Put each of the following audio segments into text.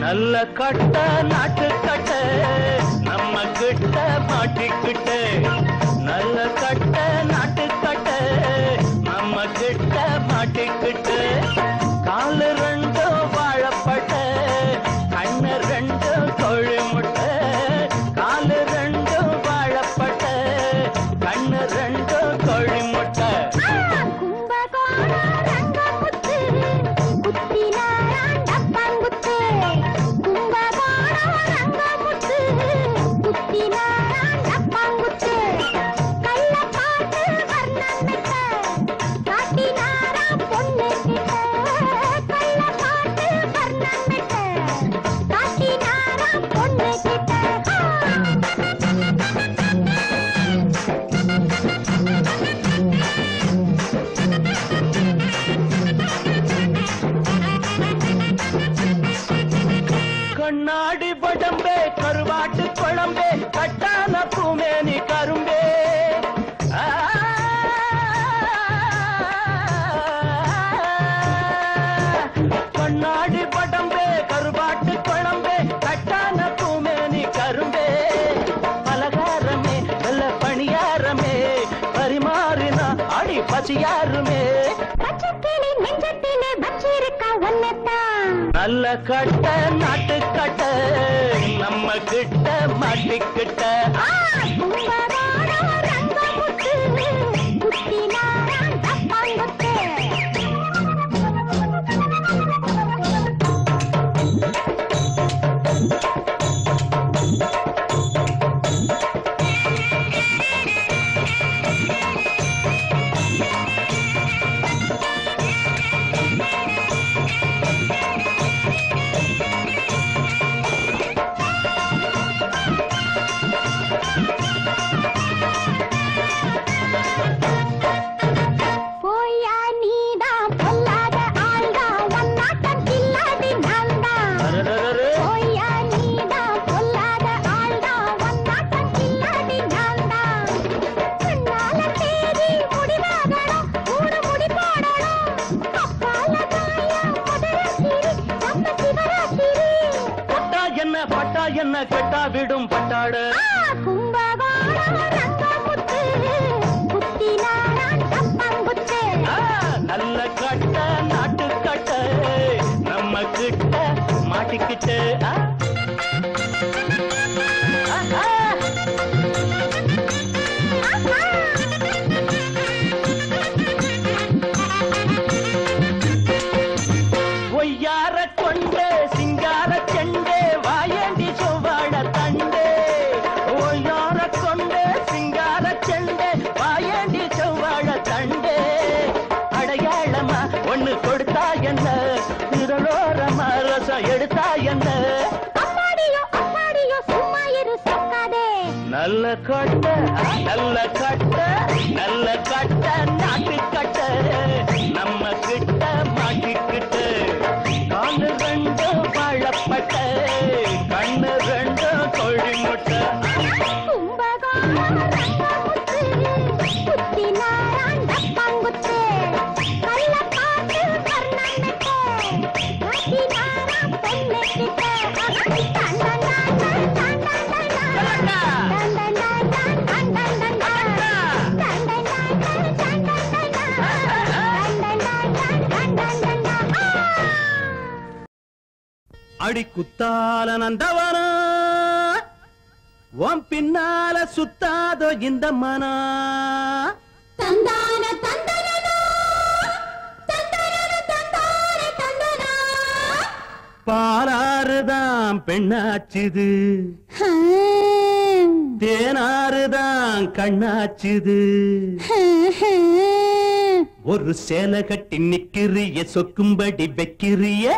நல்ல கட்ட நாட்டு கட்ட நம்ம கிட்ட மாட்டிக்கிட்ட நல்ல கட்ட நாட்டு கட்ட நம்ம கிட்ட மாட்டிக்கிட்ட காலு ரெண்டும் வாழப்பட்ட கண்ணு ரெண்டும் கோழி முட்டை காலு ரெண்டும் வாழப்பட்ட கண்ணு ரெண்டும் கோழி முட்டை கும்பகோணம் ரங்கமுத்து குத்தினாரான் டப்பாங்குத்து கும்பகோணம் ரங்கமுத்து குத்தினாரான் டப்பாங்குத்து கள்ளப்பாட்டு வர்ணமிட்ட காட்டினாராம் பொண்ணு கிட்ட கள்ளப்பாட்டு வர்ணமிட்ட காட்டினாராம் பொண்ணு கிட்ட கண்ணாடி படம்பே கருவாட்டு குழம்பே கட்டான பூமேனி கரும்பே ஆ. கண்ணாடி படம்பே கருவாட்டு குழம்பே கட்டான பூமேனி கரும்பே பலகாரமே நல்ல பணியாரமே பரிமாறினா அடி பசியாருமே பச்சைக்கிளி நெஞ்சத்திலே வச்சிருக்கா ஒன்னத்தான் நல்ல கட்ட நாட்டு கட்ட நம்ம கிட்ட மாட்டிக்கிட்ட கும்பகோணம் ரங்கமுத்து குத்தினாரான் டப்பாங்குத்து போயா நீதான் பொல்லாத ஆள்தான் ஒன்னாட்டம் கில்லாடி நான்தான் அரரரரு. போயா நீதான் பொல்லாத ஆள்தான் ஒன்னாட்டம் கில்லாடி நான்தான் கண்ணால தேடி முடிவாகணும் மூணு முடி போடணும் அப்பால தாயா மதுர சிரி நம்ம சிவராத்திரி தொட்டா என்ன பட்டா என்ன கெட்டா விடும் பட்டாடு ஆ கும்பகோணம் ரங்கமுத்து குத்தினாரான் டப்பாங்குத்து ஆ, நல்ல கட்ட நாட்டு கட்ட நம்ம கிட்ட மாட்டிக்கிட்டு ஆ. ஆ, ஆ. ஒய்யார கொண்டே சிங்கார செண்டே வாயண்டி சுவாட தண்டே ஒய்யார கொண்டே சிங்கார செண்டே வாயண்டி சுவாட தண்டே அடையாளமா ஒண்ணு கொடுத்தா என்ன இதழோரமா ரசம் எடுத்தா என்ன அம்மாடியோ அம்மாடியோ சும்மா இரு சொக்காதே நல்ல கட்ட நல்ல கட்ட நல்ல கட்ட நாட்டு கட்ட நம்ம கிட்ட மாட்டிக்கிட்டு காலு ரெண்டு வாழப்பட்ட கண்ணு ரெண்டு கோழி முட்டை கும்பகோணம் ரங்கமுத்து குத்தினாரான் டப்பாங்குத்து கள்ளப்பாட்டு வர்ணமிட்டு காட்டினாராம் பொண்ணு கிட்ட டன் டன் டன் டன் டன் டன் டன் டன் டன் டன் டன் டன் டன் டன் டன் அடி குத்தால நந்தவனா உன் பின்னால சுத்தாதோ இந்த மனா தந்தான தந்தனனா தந்தனன தந்தான தந்தனா பாலாறுதான் பெண்ணாச்சுது தேனாறுதான் கண்ணாச்சுது ஒரு சேலை கட்டி நிக்கிறிய சொக்கும்படி வைக்கிறிய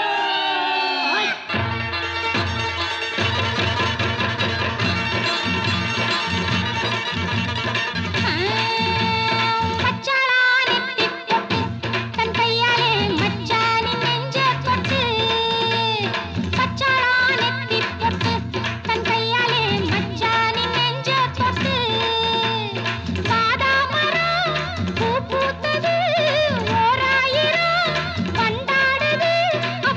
மச்சானே திப்பட்டு தன் கையாலே மச்சானி நெஞ்ச தொட்டு மச்சானே திப்பட்டு தன் கையாலே மச்சானி நெஞ்ச தொட்டு பாதாமரம் பூ பூத்தது ஓராயிரம் கொண்டாடுது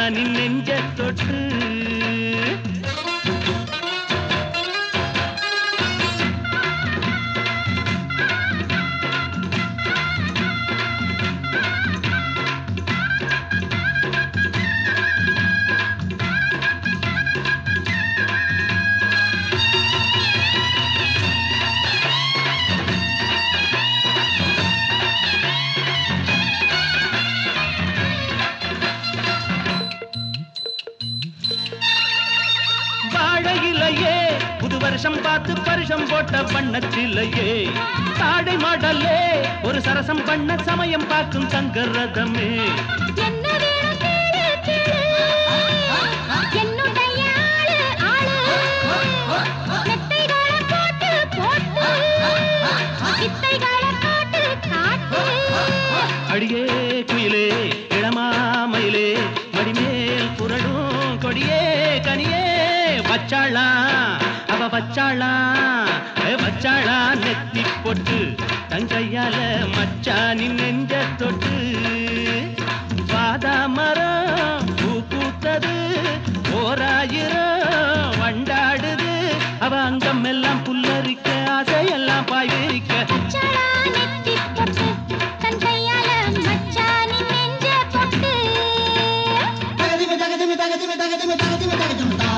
மச்சானின் நெஞ்ச தொட்டு வாழையிலையே புது வருஷம் பார்த்து பரிசம் போட்ட வண்ணத்திலையே தாடை மாடலே ஒரு சரசம் பண்ண சமயம் பார்க்கும் தங்க ரதமே என்ன வேணும் கேளு, கேளு. என்னுடைய ஆளு, ஆளு. மெத்தைகளை போட்டு, போட்டு. வித்தைகளை போட்டு காட்டு. அடியே குயிலே இளமாமயிலே மடிமேல் புரடும் கொடியே கனியே வச்சாளா அவ வச்சாளா ஏ வச்சாளா நெத்தி பொட்டு தங்கையால மச்சானின் நெஞ்ச தொட்டு வாதா மரம் பூ பூத்தது ஓராயிரம் வண்டாடுது அவ அங்கம் எல்லாம் புல்லரிக்க ஆசையெல்லாம் பாய் விரிக்க மச்சாளா நெத்திப் பொட்டு, தன் கையால மச்சானின் நெஞ்ச தொட்டு. தகதிமி தகதிமி தகதிமி தகதிமி தகதிமி தகதிமி தா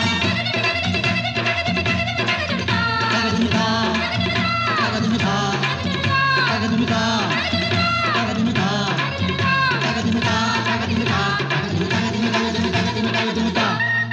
தகதிமி தா தகதிமி தா தகதிமி தா தகதிமி தா தகதிமி தா தகதிமி தா தகதிமி தகதிமி தகதிமி தகதிமி தகதிமி தா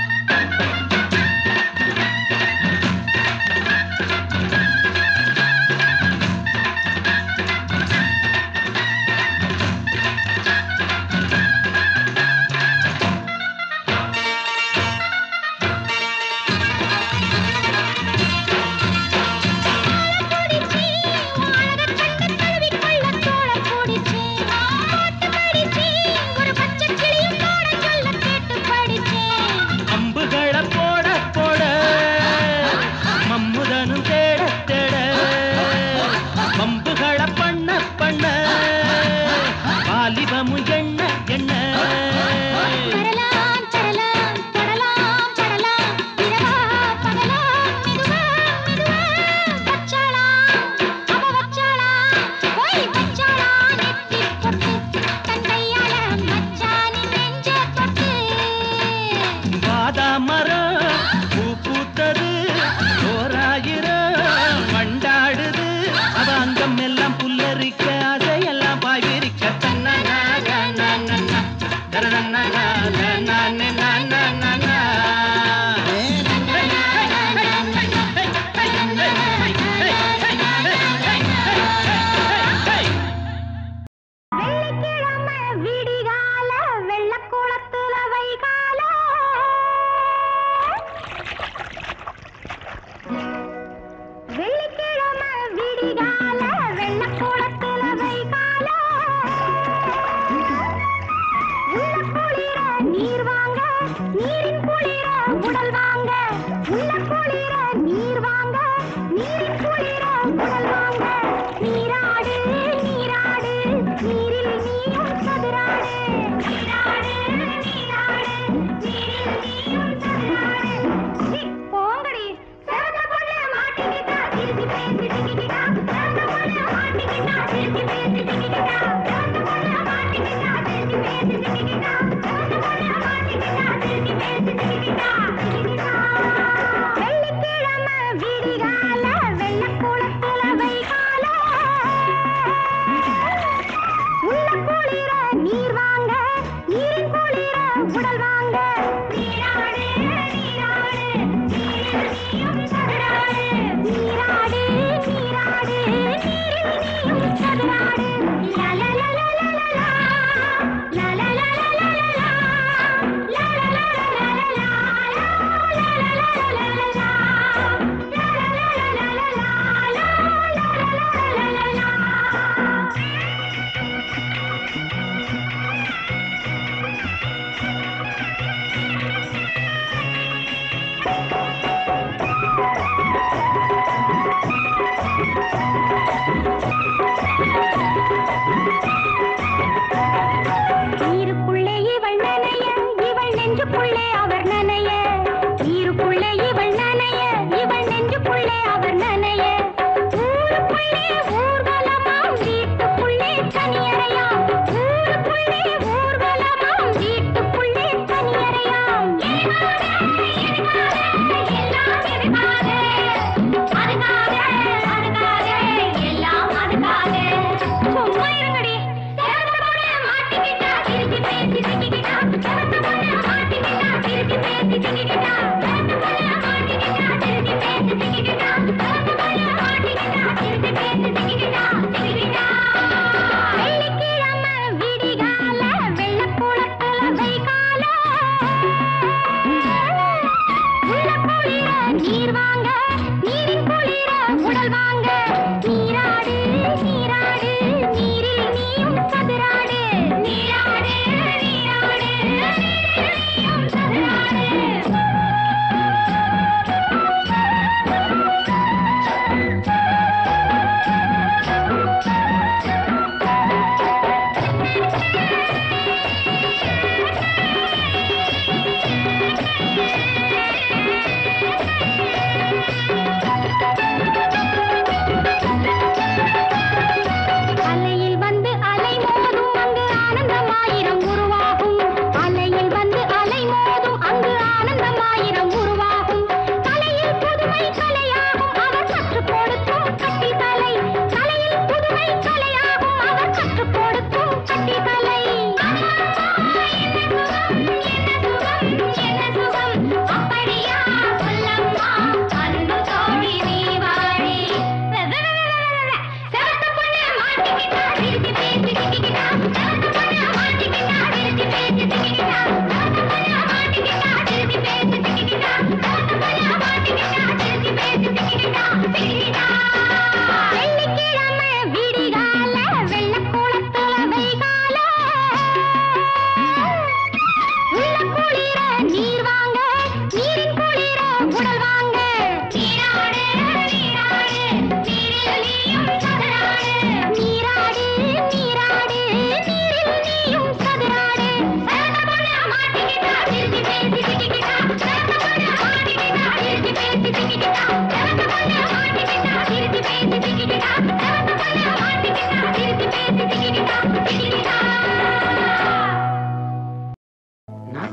புடிச்சி, உன் அழகக் கண்ணை தழுவிக்கொள்ள தோழப் புடிச்சி. பாட்டு படிச்சி, ஒரு பச்சைக் கிளியும் பாடச் சொல்ல கேட்டு படிச்சேன். அம்புகளை போட போட மம்முதனும் தேட தேட பம்புகளை பண்ண பண்ண வாலிபமும் எண்ண எண்ண வரலாம், தரலாம், தொடலாம், படலாம், இரவா, பகலா, மெதுவா, மெதுவா. வச்சாளா, அவ வச்சாளா, போய் வச்சாளா, நெத்திப் பொட்டு, தன் கையால மச்சானின் நெஞ்ச தொட்டு. வாதா மரம் பூ பூத்தது ஓராயிரம் வண்டாடுது அவ அங்கம் எல்லாம் புல்லரிக்க அதையெல்லாம் பாய் விரிக்க தன்னா வெள்ளிக்கிழமை விடிகால வெள்ளக்குளத்துல வைகால வெள்ளிக்கிழமை விடிகால வெள்ளக்குளத்துல வைகால உள்ள குளிர நீர் வாங்க நீரின் குளிர உடல் வாங்க உள்ள குளிர நீர் வாங்க நீரின் குளிர உடல் வாங்க நீராடு நீராடு நீரில் நீயும் சதுராடு நீராடு நீராடு நீரில் நீயும் சதுராடு சி, போங்கடி சிறந்த பொண்ணு மாட்டிக்கிட்டா திருப்பி பேசிக்கிட்டா சிறந்த பொண்ணு மாட்டிக்கிட்டா திருப்பி பேசிக்கிட்டா சிறந்த பொண்ணு மாட்டிக்கிட்டா திருப்பி பேசிக்கிட்டா சிறந்த பொண்ணு மாட்டிக்கிட்டா திருப்பி பேசிக்கிட்டா வெள்ளிக்கிழமை விடிகால வெள்ளக்குளத்துல வைகால உள்ள குளிர நீர் வாங்க நீரின் குளிர உடல் வாங்க நீராடு நீராடு நீரில் நீயும் சதுராடு நீராடு நீராடு நீரில் நீயும் சதுராடு லலலலலலலா, லலலலலலலா,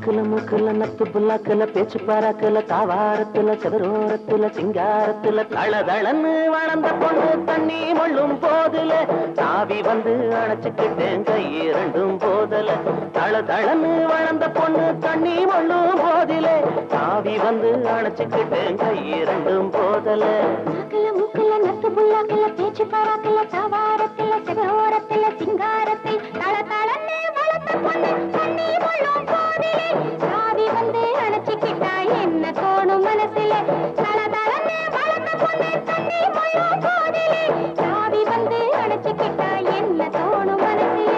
நாக்குல மூக்குல நத்து புல்லாக்குல பேச்சு பாராக்குல தாவாரத்துல செவரோரத்துல சிங்காரத்துல தளதளன்னு வளர்ந்த பொண்ணு தண்ணி மொள்ளும் போதுல சாவி வந்து அணைச்சுக்கிட்டேன் கை இரண்டும் போதல தளதளன்னு வளர்ந்த பொண்ணு தண்ணி மொள்ளும் போதிலே சாவி வந்து அணைச்சுக்கிட்டேன் கை இரண்டும் போதல நாக்குல மூக்குல நத்து புல்லாக்குல பேச்சு பாராக்குல தாவாரத்துல செவரோரத்துல சிங்காரத்தில் தள தளன்னு வளர்த்த பொண்ணு தண்ணி முள்ளும் போதிலே சாவி வந்து அணைச்சிக்கிட்டா என்ன தோணும் மனசுல தள தளன்னு வளர்த்த பொண்ணு தண்ணி முள்ளும் போதிலே சாவி வந்து அணைச்சிக்கிட்டா என்ன தோணும் மனசுல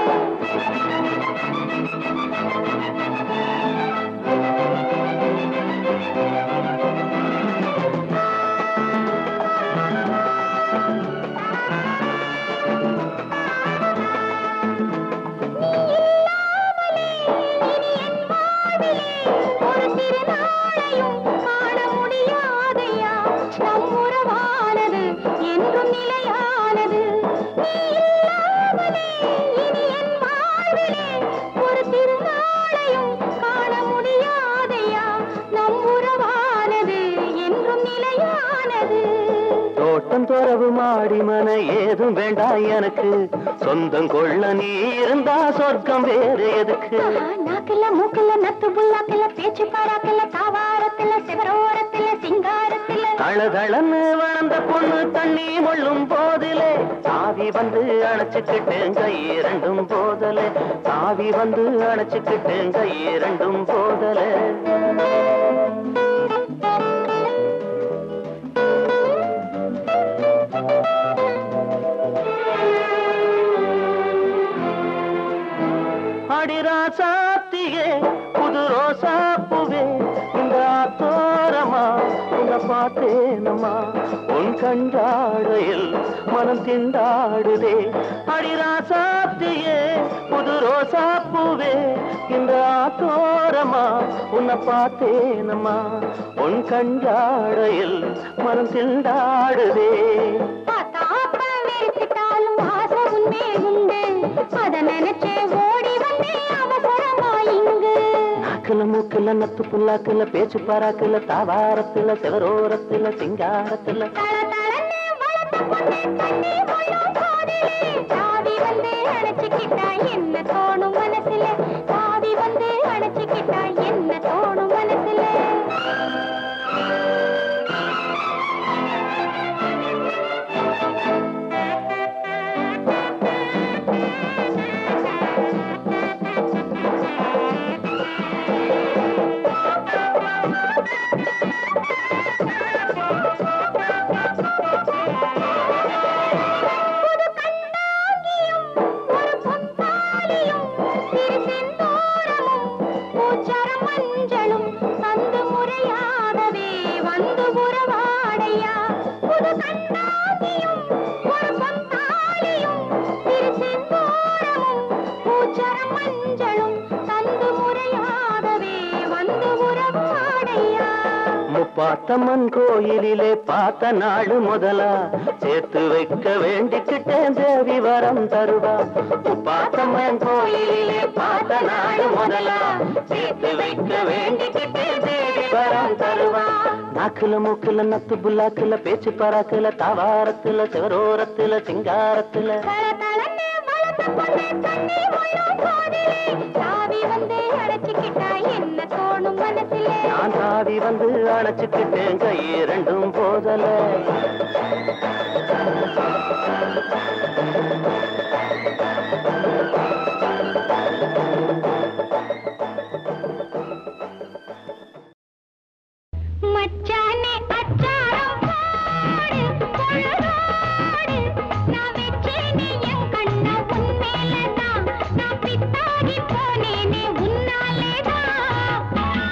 ஒரு திருநாளையும் காண முடியாதையா நம் உறவானது என்றும் நிலையானது நீ இல்லாமலே இனி என் வாழ்விலே ஒரு திருநாளையும் காண முடியாதையா நம் உறவானது என்றும் நிலையானது தோட்டம் துறவு மாடி மன ஏதும் வேண்டாம் எனக்கு சொந்தம் கொள்ள நீ இருந்தா சொர்க்கம் வேறு எதுக்கு ஆஹா, நாக்குல மூக்குல நத்து புல்லாக்குல பேச்சு பாராக்குல தாவாரத்துல சிவரோரத்துல சிங்காரத்துல தளதளன்னு வளர்ந்த பொண்ணு தண்ணி மொள்ளும் போதிலே சாவி வந்து அணைச்சுக்கிட்டேன் கை இரண்டும் போதலே சாவி வந்து அணைச்சுக்கிட்டேன் கை இரண்டும் போதலே அடிராசாத்தியே புது ரோசாப்புவே இந்த ஆத்தோரமா உன்னை பார்த்தேனம்மா உன் கண்டாடையில் மனம் திண்டாடுதே அடிராசாத்தியே புது ரோசாப்புவே இந்த ஆத்தோரமா உன்னை பார்த்தேனம்மா உன் கண்டாடையில் மனம் திண்டாடுதே பார்த்தாப்ப வெறுத்துட்டாலும் ஆசை உன்மேல் உண்டு அத நினைச்சே ஓடி வந்தேன் அவசரமா இங்கு நாக்குல மூக்குல நத்து புல்லாக்குல பேச்சு பாராக்குல தாவாரத்துல செவரோரத்துல சிங்காரத்துல தள தளன்னு வளர்த்த பொண்ணு தண்ணி முள்ளும் போதிலே சாவி வந்து அணைச்சுக்கிட்டா என்ன தோணும் மனசுல சாவி வந்து அணைச்சுக்கிட்டா என்ன தோணும் மனசுல ஒரு பொன்னாலியும் சிறு செந்தூரமும் பூச்சரம் மஞ்சளும் சந்து முறையாகவே வந்து உறவாடையா புது கண்ணாகியும் ஒரு பொன்னாலியும் சிறு செந்தூரமும் பூச்சரம் மஞ்சளும் சந்து முறையாகவே வந்து உறவாடையா முப்பாத்தம்மன் கோயிலிலே பார்த்த நாடு முதலா சேர்த்து வைக்க வேண்டிக்கிட்டேன் தேவி வரம் தருவா முப்பாத்தம்மன் கோயிலிலே பார்த்த நாடு முதலா சேர்த்து வைக்க வேண்டிக்கிட்டேன் தேவி வரம் தருவா நாக்குல மூக்குல நத்து புல்லாக்குல பேச்சு பராக்குல தாவாரத்துல சிவரோரத்துல சிங்காரத்துல தளதளன்னு வளர்த்த பொண்ணு தண்ணி முள்ளும் போதிலே சாவி வந்து அடைச்சுக்கிட்டா என்ன தோணும் மனசுல நான் தாவி வந்து அணைச்சுக்கிட்டேன் கை இரண்டும் போதல மச்சானே அச்சாரம் போடு பொழுதோடு நான் வெச்சேனே என் கண்ண உன்மேலதான் நான் பித்தாகி போனேனே உன்னாலேதான்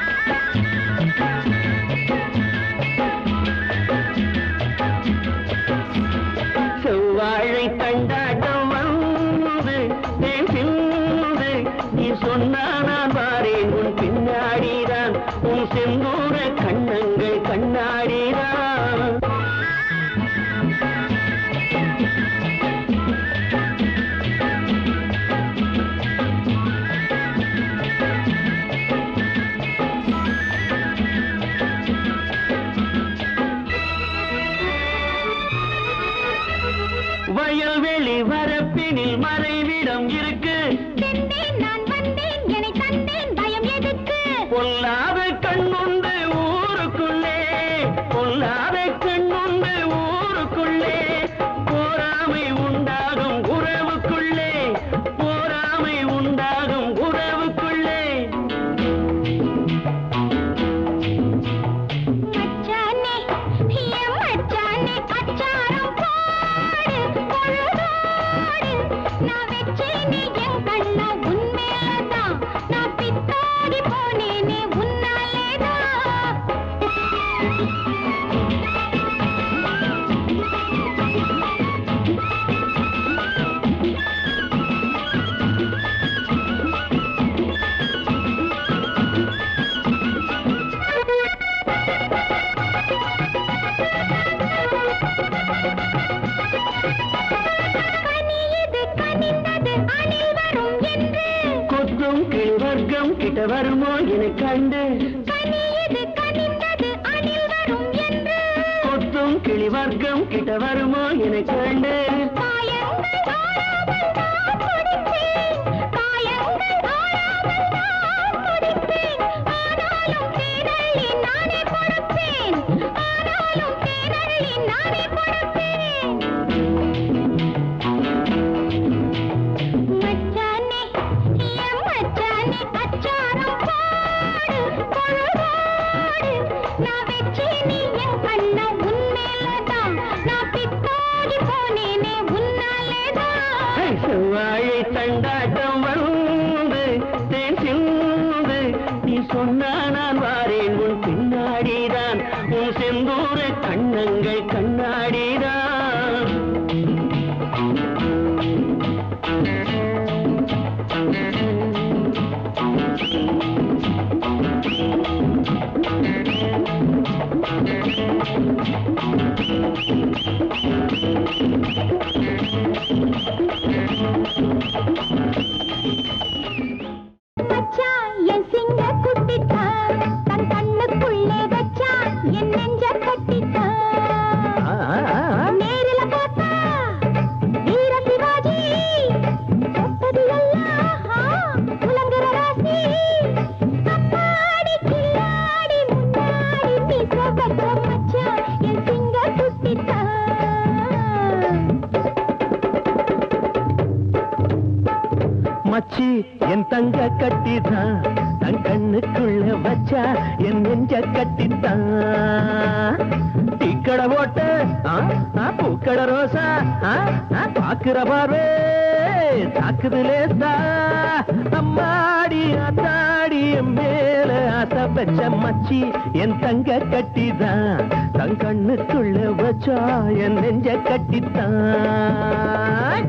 செவ்வாழை தண்டாட்டம் வந்து தேன் சிந்து நீ சொன்னா நான் வாரேன் உன் பின்னாடிதான் உன் செந்தூர கண்ணங்கள் கண்ணாடிதான் கொத்தும் கிளி வர்க்கம் கிட்ட வருமோ என கண்டு கனியது கனிந்தது அணில் வரும் என்று கொத்தும் கிளி வர்க்கம் கிட்ட வருமோ என கண்டு காயங்கள் ஆறாமல் நான் துடித்தேன். காயங்கள் ஆறாமல் நான் துடித்தேன். ஆனாலும் தேனள்ளி நானே கொடுப்பேன். ஆனாலும் தேனள்ளி நானே கொடுப்பேன். மச்சானே, என் மச்சானே, அச்சாரம் போடு, பொழுதோடு. நான் வச்சேனே என் கண்ணை உன் மேலதான். நான் பித்தாகி போனேனே உன்னாலேதான். செவ்வாழை தண்டாட்டம் வந்து தேன் சிந்து நீ சொன்னா நான் வாரேன் உன் பின்னாடிதான் உன் செந்தூர கண்ணங்கள் கண்ணாடிதான் மச்சான், என் சிங்க குட்டித்தான். தன் கண்ணுக்குள்ளே வச்சான், என் நெஞ்ச கட்டித்தான். நேரில பார்த்தா, வீர சிவாஜி. தொட்டது எல்லாம், ஆ, உலங்குற ராசி. அப்பாடி, கில்லாடி, முன்னாடி மீச வச்ச மச்சான், என் சிங்க குட்டித்தான். மச்சி என் தங்க கட்டிதான் தன் கண்ணுக்குள்ள வச்சா என் நெஞ்ச கட்டித்தான் தீக்கடை போட்ட ஆ, ஆ, பூக்கடை ரோசா ஆ, ஆ, பாக்குற பார்வே தாக்குது லேசா அம்மாடி ஆத்தாடி என் மேல ஆசை வச்ச மச்சி என் தங்க கட்டிதான் தன் கண்ணுக்குள்ள வச்சா என் நெஞ்ச கட்டித்தான்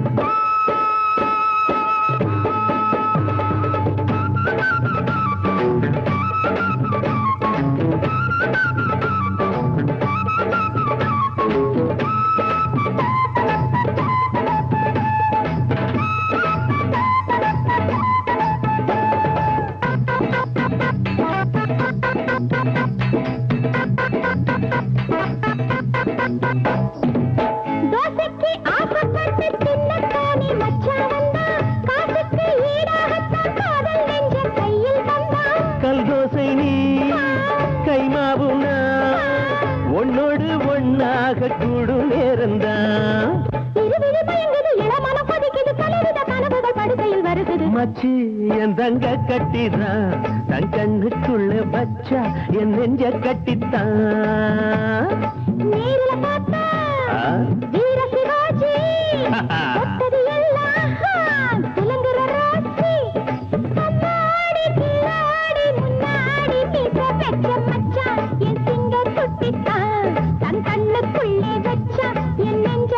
தோசைக்கு ஆசைப்பட்டு தின்னத்தானே மச்சான் வந்தான். காசுக்கு ஈடாகத்தான் காதல் நெஞ்ச கையில் தந்தான். கல் தோசை நீ கைமாவும் நான் உன்னோடு ஒன்னாக கூடும் நேரம்தான் விறுவிறு மயங்குது, இளமனம் கொதிக்குது, பலவித கனவுகள் படுக்கையில் வருகுது. மச்சி என் தங்க கட்டிதான் தன் கண்ணுக்குள்ள வச்சா என் நெஞ்ச கட்டித்தான் நேரில பார்த்தா, ஆ? வீர சிவாஜி. தொட்டது எல்லாம், துலங்குற ராசி. அம்மாடி, கில்லாடி, முன்னாடி மீச வச்ச மச்சான், என் சிங்க குட்டித்தான். தன் கண்ணுக்குள்ளே வச்சான், என் நெஞ்ச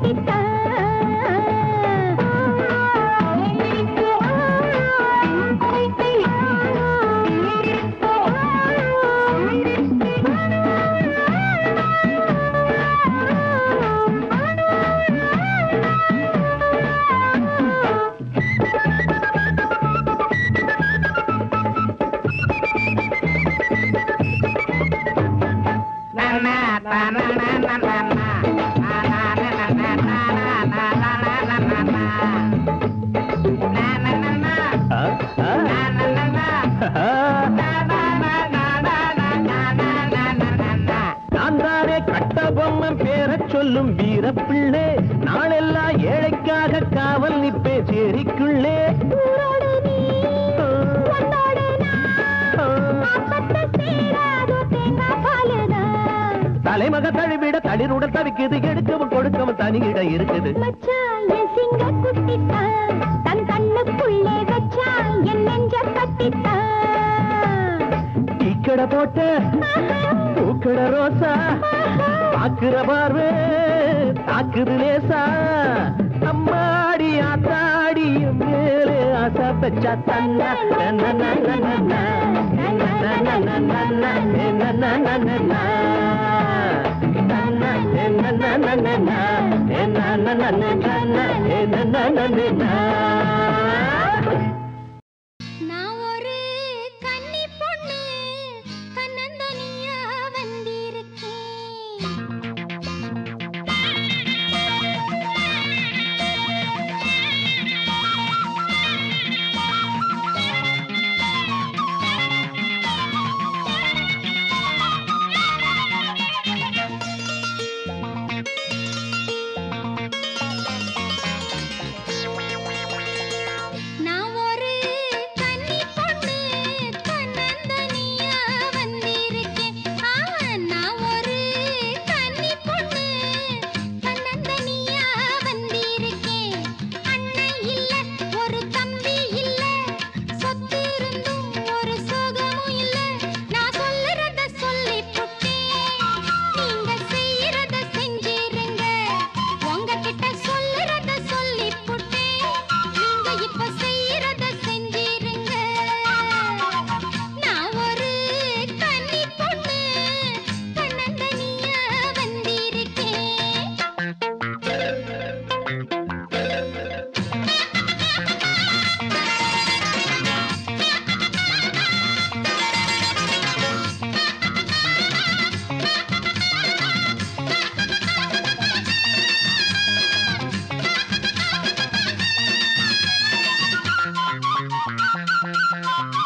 ஆ? ஆ? நான் தானே கட்ட பொம்மன் பேரச் சொல்லும் வீரப்பிள்ளை நாளெல்லாம் ஏழைக்காக காவல் நிப்பே சேரிக்குள்ளே ஊரோடு நீ, உன்னோடு நான், அப்பத்த சேராதோ தேங்காய் பாலுதான். தலைமக தழுவிட தளிருடன் தவிக்குது எடுக்கவும் கொடுக்கவும் தனியிட இருக்குது மச்சான் என் சிங்க குட்டித்தான் தன் கண்ணுக்குள்ளே வச்சான் என் நெஞ்ச கட்டித்தான் டீக்கடை போட்ட பூக்கடை ரோசா பாக்குற பார்வை தாக்குது லேசா அம்மாடி ஆத்தாடி என் மேலே ஆசை பெச்சா தன்னா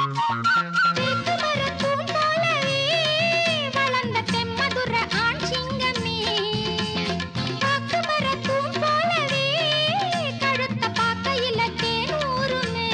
தேக்குமரப்பூம் போலவே வளர்ந்த தெம்மதுர ஆண் சிங்கமே. பாக்குமரப்பூம் போலவே கழுத்த பார்க்கையில தேனூருமே.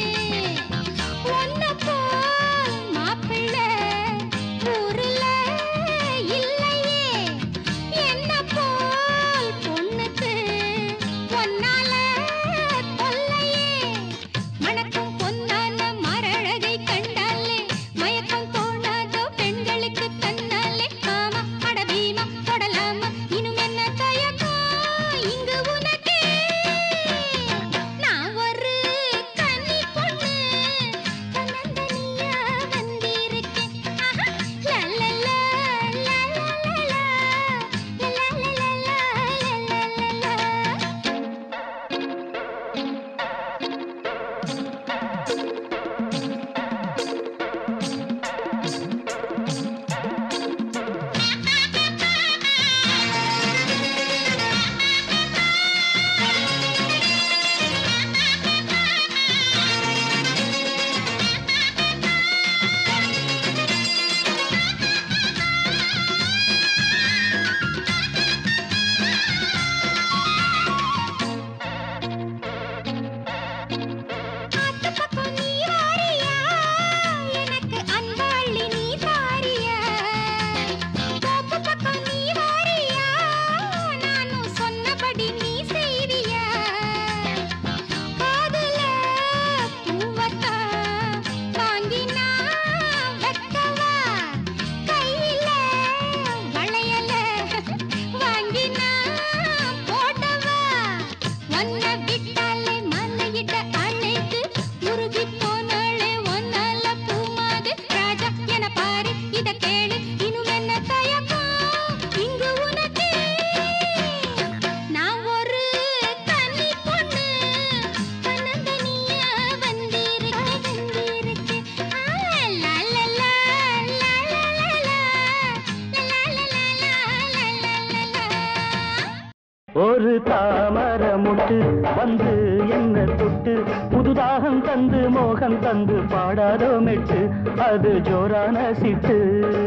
உன்னை போல் மாப்பிள்ளை ஊருல இல்லையே. என்னை போல் பொண்ணுக்கு பொன்னால தொல்லையே. மணக்கும் பொன்னான மரழகை கண்டாலே மயக்கம் தோணாதோ பெண்களுக்கு தன்னாலே ஆமா அட பீமா தொடலாமா இன்னும் என்ன தயக்கம் இங்கு உனக்கே நான் ஒரு கன்னி பொண்ணு தன்னந்தனியா வந்திருக்கேன் ஆஹா லா லா லா லா லா லா லா லா லா லா லா லா லா ஆத்து பக்கம் நீ வாரியா எனக்கு அன்பாளி நீ தாரியா தோப்பு பக்கம் நீ வாரியா நானும் சொன்னபடி நீ செய்வியா காதுல பூவத்தா வாங்கினா வெக்கவா கையில வளையல வாங்கினா போடவா ஒன்ன விட்டாலே மலையிட்ட அணைத்து உருகி போனாலே ஒன்னால பூமாது ராஜா என பாரு இத கேளு இன்னும் என்ன தயக்கம் இங்கு உனக்கு நான் ஒரு கன்னி பொண்ணு தன்னந்தனியா வந்திருக்கேன் வந்திருக்கேன் ஆ லா லா லா லா லா லா லா லா லா லா லா லா ஒரு தாமர முட்டு வந்து என்ன தொட்டு புதுதாகம் தந்து மோகம் தந்து பாடாதோ மெட்டு அது ஜோரான சிட்டு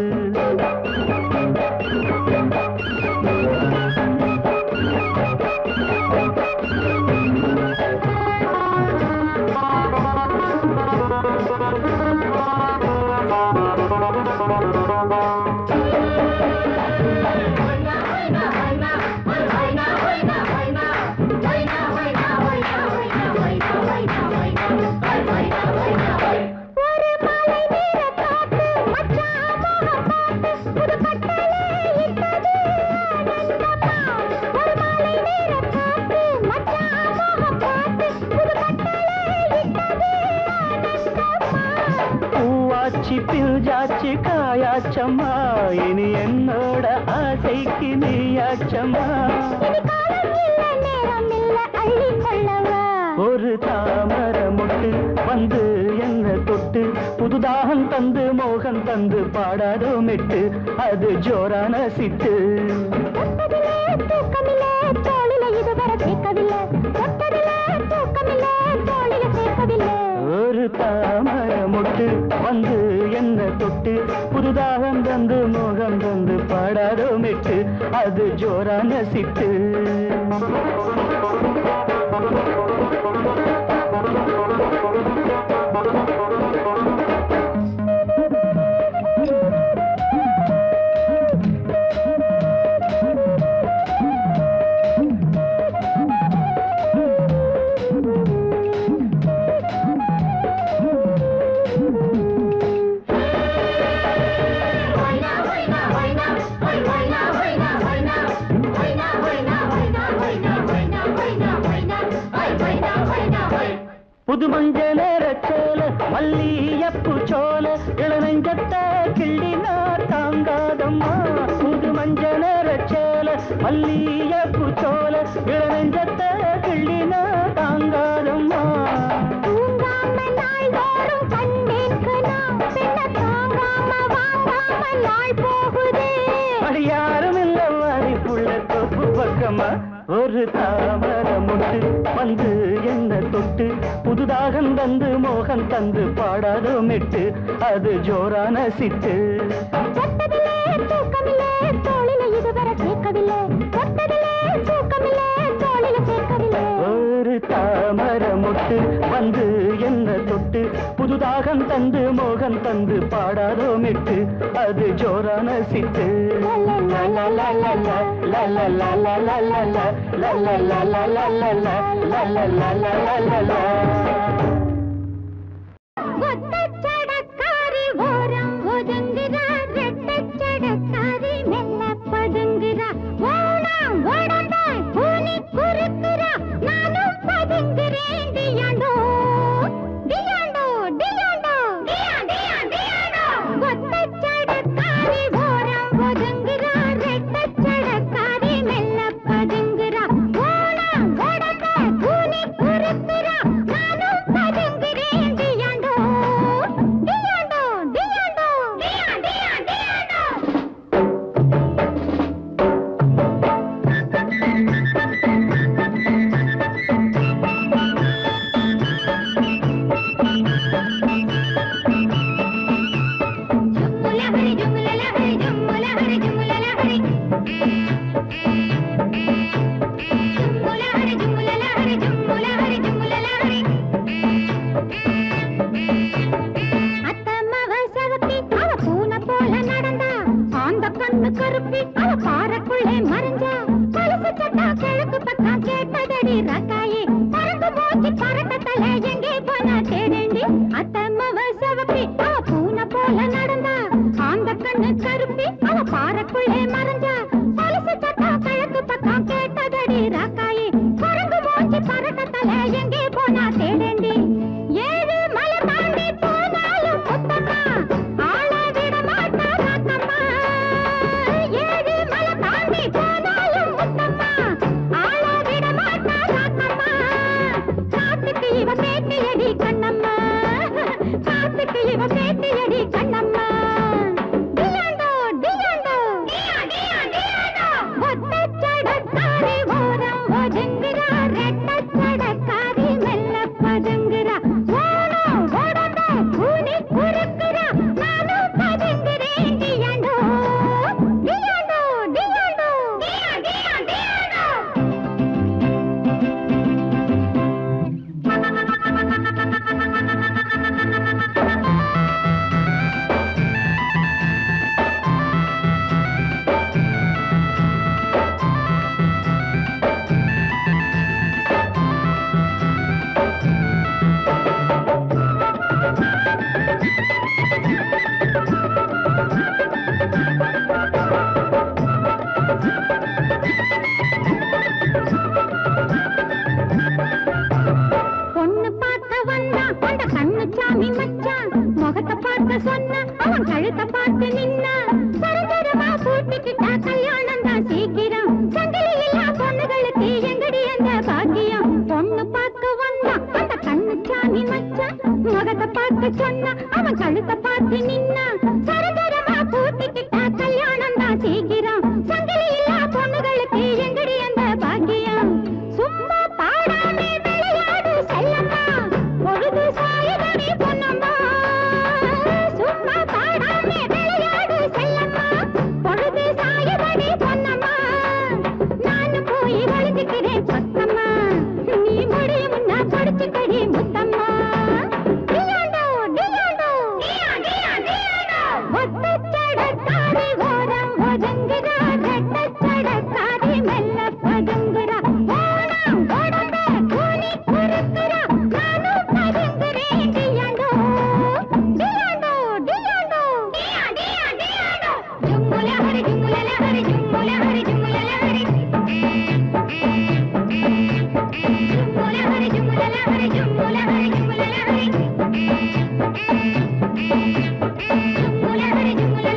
ஒரு மாலை நேர காத்து மச்சான் மோகம் பார்த்து புது கட்டளை இட்டது ஆனந்தமா ஒரு மாலை நேர காத்து மச்சான் மோகம் பார்த்து புது கட்டளை இட்டது ஆனந்தமா பூவாச்சி பில்ஜாச்சி காயாச்சம்மா இனி என்னோட ஆசைக்கு நீயாச்சம்மா இனி காலம் இல்ல நேரம் இல்ல அள்ளி கொள்ளவா ஒரு தாமர முட்டு வந்து என்ன தொட்டு புதுதாகம் தந்து மோகம் தந்து பாடாதோ மெட்டு அது ஜோரான சிட்டு தொட்டதிலே தூக்கமில்லை தோளில இதுவரை சேர்க்கவில்லை தொட்டதிலே தூக்கமில்லை தோளில சேர்க்கவில்லை ஒரு தாமர முட்டு வந்து என்ன தொட்டு புதுதாகம் தந்து மோகம் தந்து பாடாதோ மெட்டு அது ஜோரான சிட்டு புது மஞ்ச நேரச்சோல மல்லியப்பு சோல இளநெஞ்சத்த கிள்ளினா தாங்காதம்மா புது மஞ்ச நேரச்சோல மல்லியப்பு சோல இளநெஞ்சத்த கிள்ளினா தாங்காதம்மா தூங்காம நாள்தோறும் கண்டேன் கனா பெண்ண தாங்காம வாங்காம நாள் போகுதே அடி யாரும் இல்ல வாரி புள்ள தொப்பு பக்கமா ஒரு தாமர முட்டு வந்து என்ன தொட்டு புதுதாகம் தந்து மோகம் மோகம் தந்து பாடாதோ மெட்டு அது ஜோரான சிட்டு தொட்டதிலே தூக்கமில்லே தோளில இதுவரை சேர்க்கவில்லை தொட்டதிலே தூக்கமில்லே தோளில சேர்க்கவில்லை ஒரு தாமர மொட்டு வந்து என்ன தொட்டு புதுதாகம் தந்து மோகம் தந்து பாடாதோ மெட்டு அது ஜோரான சிட்டு லா லா லா லா லா, லா லா லா லா லா லா லா, லா லா லா லா லா லா லா, லா லா லா லா லா லா லா. ஒத்தச்சடக்காரி ஓரம் ஒதுங்குறா ரெட்டச்சடக்காரி மெல்ல பதுங்குறா ஓணம் ஓடந்த கூனி குறுக்குறா நானும் பதுங்குறேன் டியாண்டோ டியாண்டோ டியாண்டோ டியா டியா டியாண்டோ ஒத்தச்சடக்காரி ஓரம் ஒதுங்குறா ரெட்டச்சடக்காரி மெல்ல பதுங்குறா ஓணம் ஓடந்த கூனி குறுக்குறா நானும் பதுங்குறேன் டியாண்டோ டியாண்டோ டியாண்டோ டியா டியா டியாண்டோ ஜும்முல ஹரி ஜும்முல ஹரி ஜும்முல ஹரி ஜும்முல ஹரி ஜும்முல ஹரி ஜும்முல ஹரி ஜும்முல ஹரி ஜும்முல ஹரி அத்தம்மாவ சவப்பி அவ பூனை போல நடந்தா ஆந்த கண்ணு கருப்பி அவ பாறைக்குள்ளே மறைஞ்சா பழுப்பு சட்டா கிழக்கு பக்கம் கேட்டதடி ரக்காயி பறந்து போச்சு பறக்க தலை எங்கே போனா தேடேண்டி அத்தம்மாவ சவப்பி அவ பூனை போல நடந்தா ஆந்த கண்ணு கருப்பி அவ பாறைக்குள்ளே மறைஞ்சா பழுப்பு சட்டா கிழக்கு பக்கம் கேட்டதடி ரக்காயி பறந்து போச்சு பறக்க தலை எங்கே போனா தேடேண்டி ஏழு மலை தாண்டி போனாலும் முத்தம்மா ஆள விட மாட்டா காத்தம்மா ஏழு மலை தாண்டி போனாலும் முத்தம்மா ஆள விட மாட்டா காத்தம்மா காத்துக்கு இவ பேட்டியடி கண்ணம்மா காத்துக்கு இவ பேட்டியடி கண்ணம்மா டியாண்டோ டியாண்டோ டியா டியா டியாண்டோ ஒத்தச்சடக்காரி ஓரம் ஒதுங்குறா ரெட்டச்சடக்காரி மெல்ல பதுங்குறா ஓணம் ஓடந்த கூனி குறுக்குறா நானும் பதுங்குறேன் டியாண்டோ டியாண்டோ டியாண்டோ டியா டியா டியாண்டோ பொண்ணு பார்க்க வந்தா அந்த கண்ணு சாமி மச்சான் முகத்தை பார்க்க சொன்ன அவன் கழுத்தை பார்த்து நின்னா சரஞ்சரமா பூட்டிக்கிட்டா கல்யாணம் தான் சீக்கிரம் சங்கிலி இல்லா பொண்ணுகளுக்கு எங்கடி அந்த பாக்கியம் பொண்ணு பார்க்க வந்தா அந்த கண்ணு சாமி மச்சான் முகத்தை பார்க்க சொன்னா அவன் கழுத்தை பார்த்து நின்னா சரஞ்சரமா பூட்டிக்கிட்டா கல்யாணம் தான் சீக்கிரம் சங்கிலி இல்லா பொண்ணுகளுக்கு எங்கடி அந்த பாக்கியம் சும்மா பாடாமே விளையாடு செல்லம்மா பொழுது சாயுதடி பொன்னம்மா சும்மா பாடாமே விளையாடு செல்லம்மா பொழுது சாயுதடி பொன்னம்மா நான் போய் வளைஞ்சுக்கிறேன் பக்கம்மா நீ முடியும் முன்னா படிச்சுக்கடி முத்தம்மா டியாண்டோ டியாண்டோ டியா டியா டியாண்டோ ஒத்தச்சடக்காரி ஓரம் ஒதுங்குறா ரெட்டச்சடக்காரி மெல்ல பதுங்குறா ஓணம் ஓடந்த கூனி குறுக்குறா நானும் பதுங்குறேன் டியாண்டோ டியாண்டோ டியாண்டோ டியா டியா டியாண்டோ ஜும்முல ஹரி ஜும்முல ஹரி ஜும்முல ஹரி ஜும்முல ஹரி ஜும்முல ஹரி ஜும்முல ஹரி ஜும்முல ஹரி ஜும்முல ஹரி ஜும்முல ஹரி ஜும்முல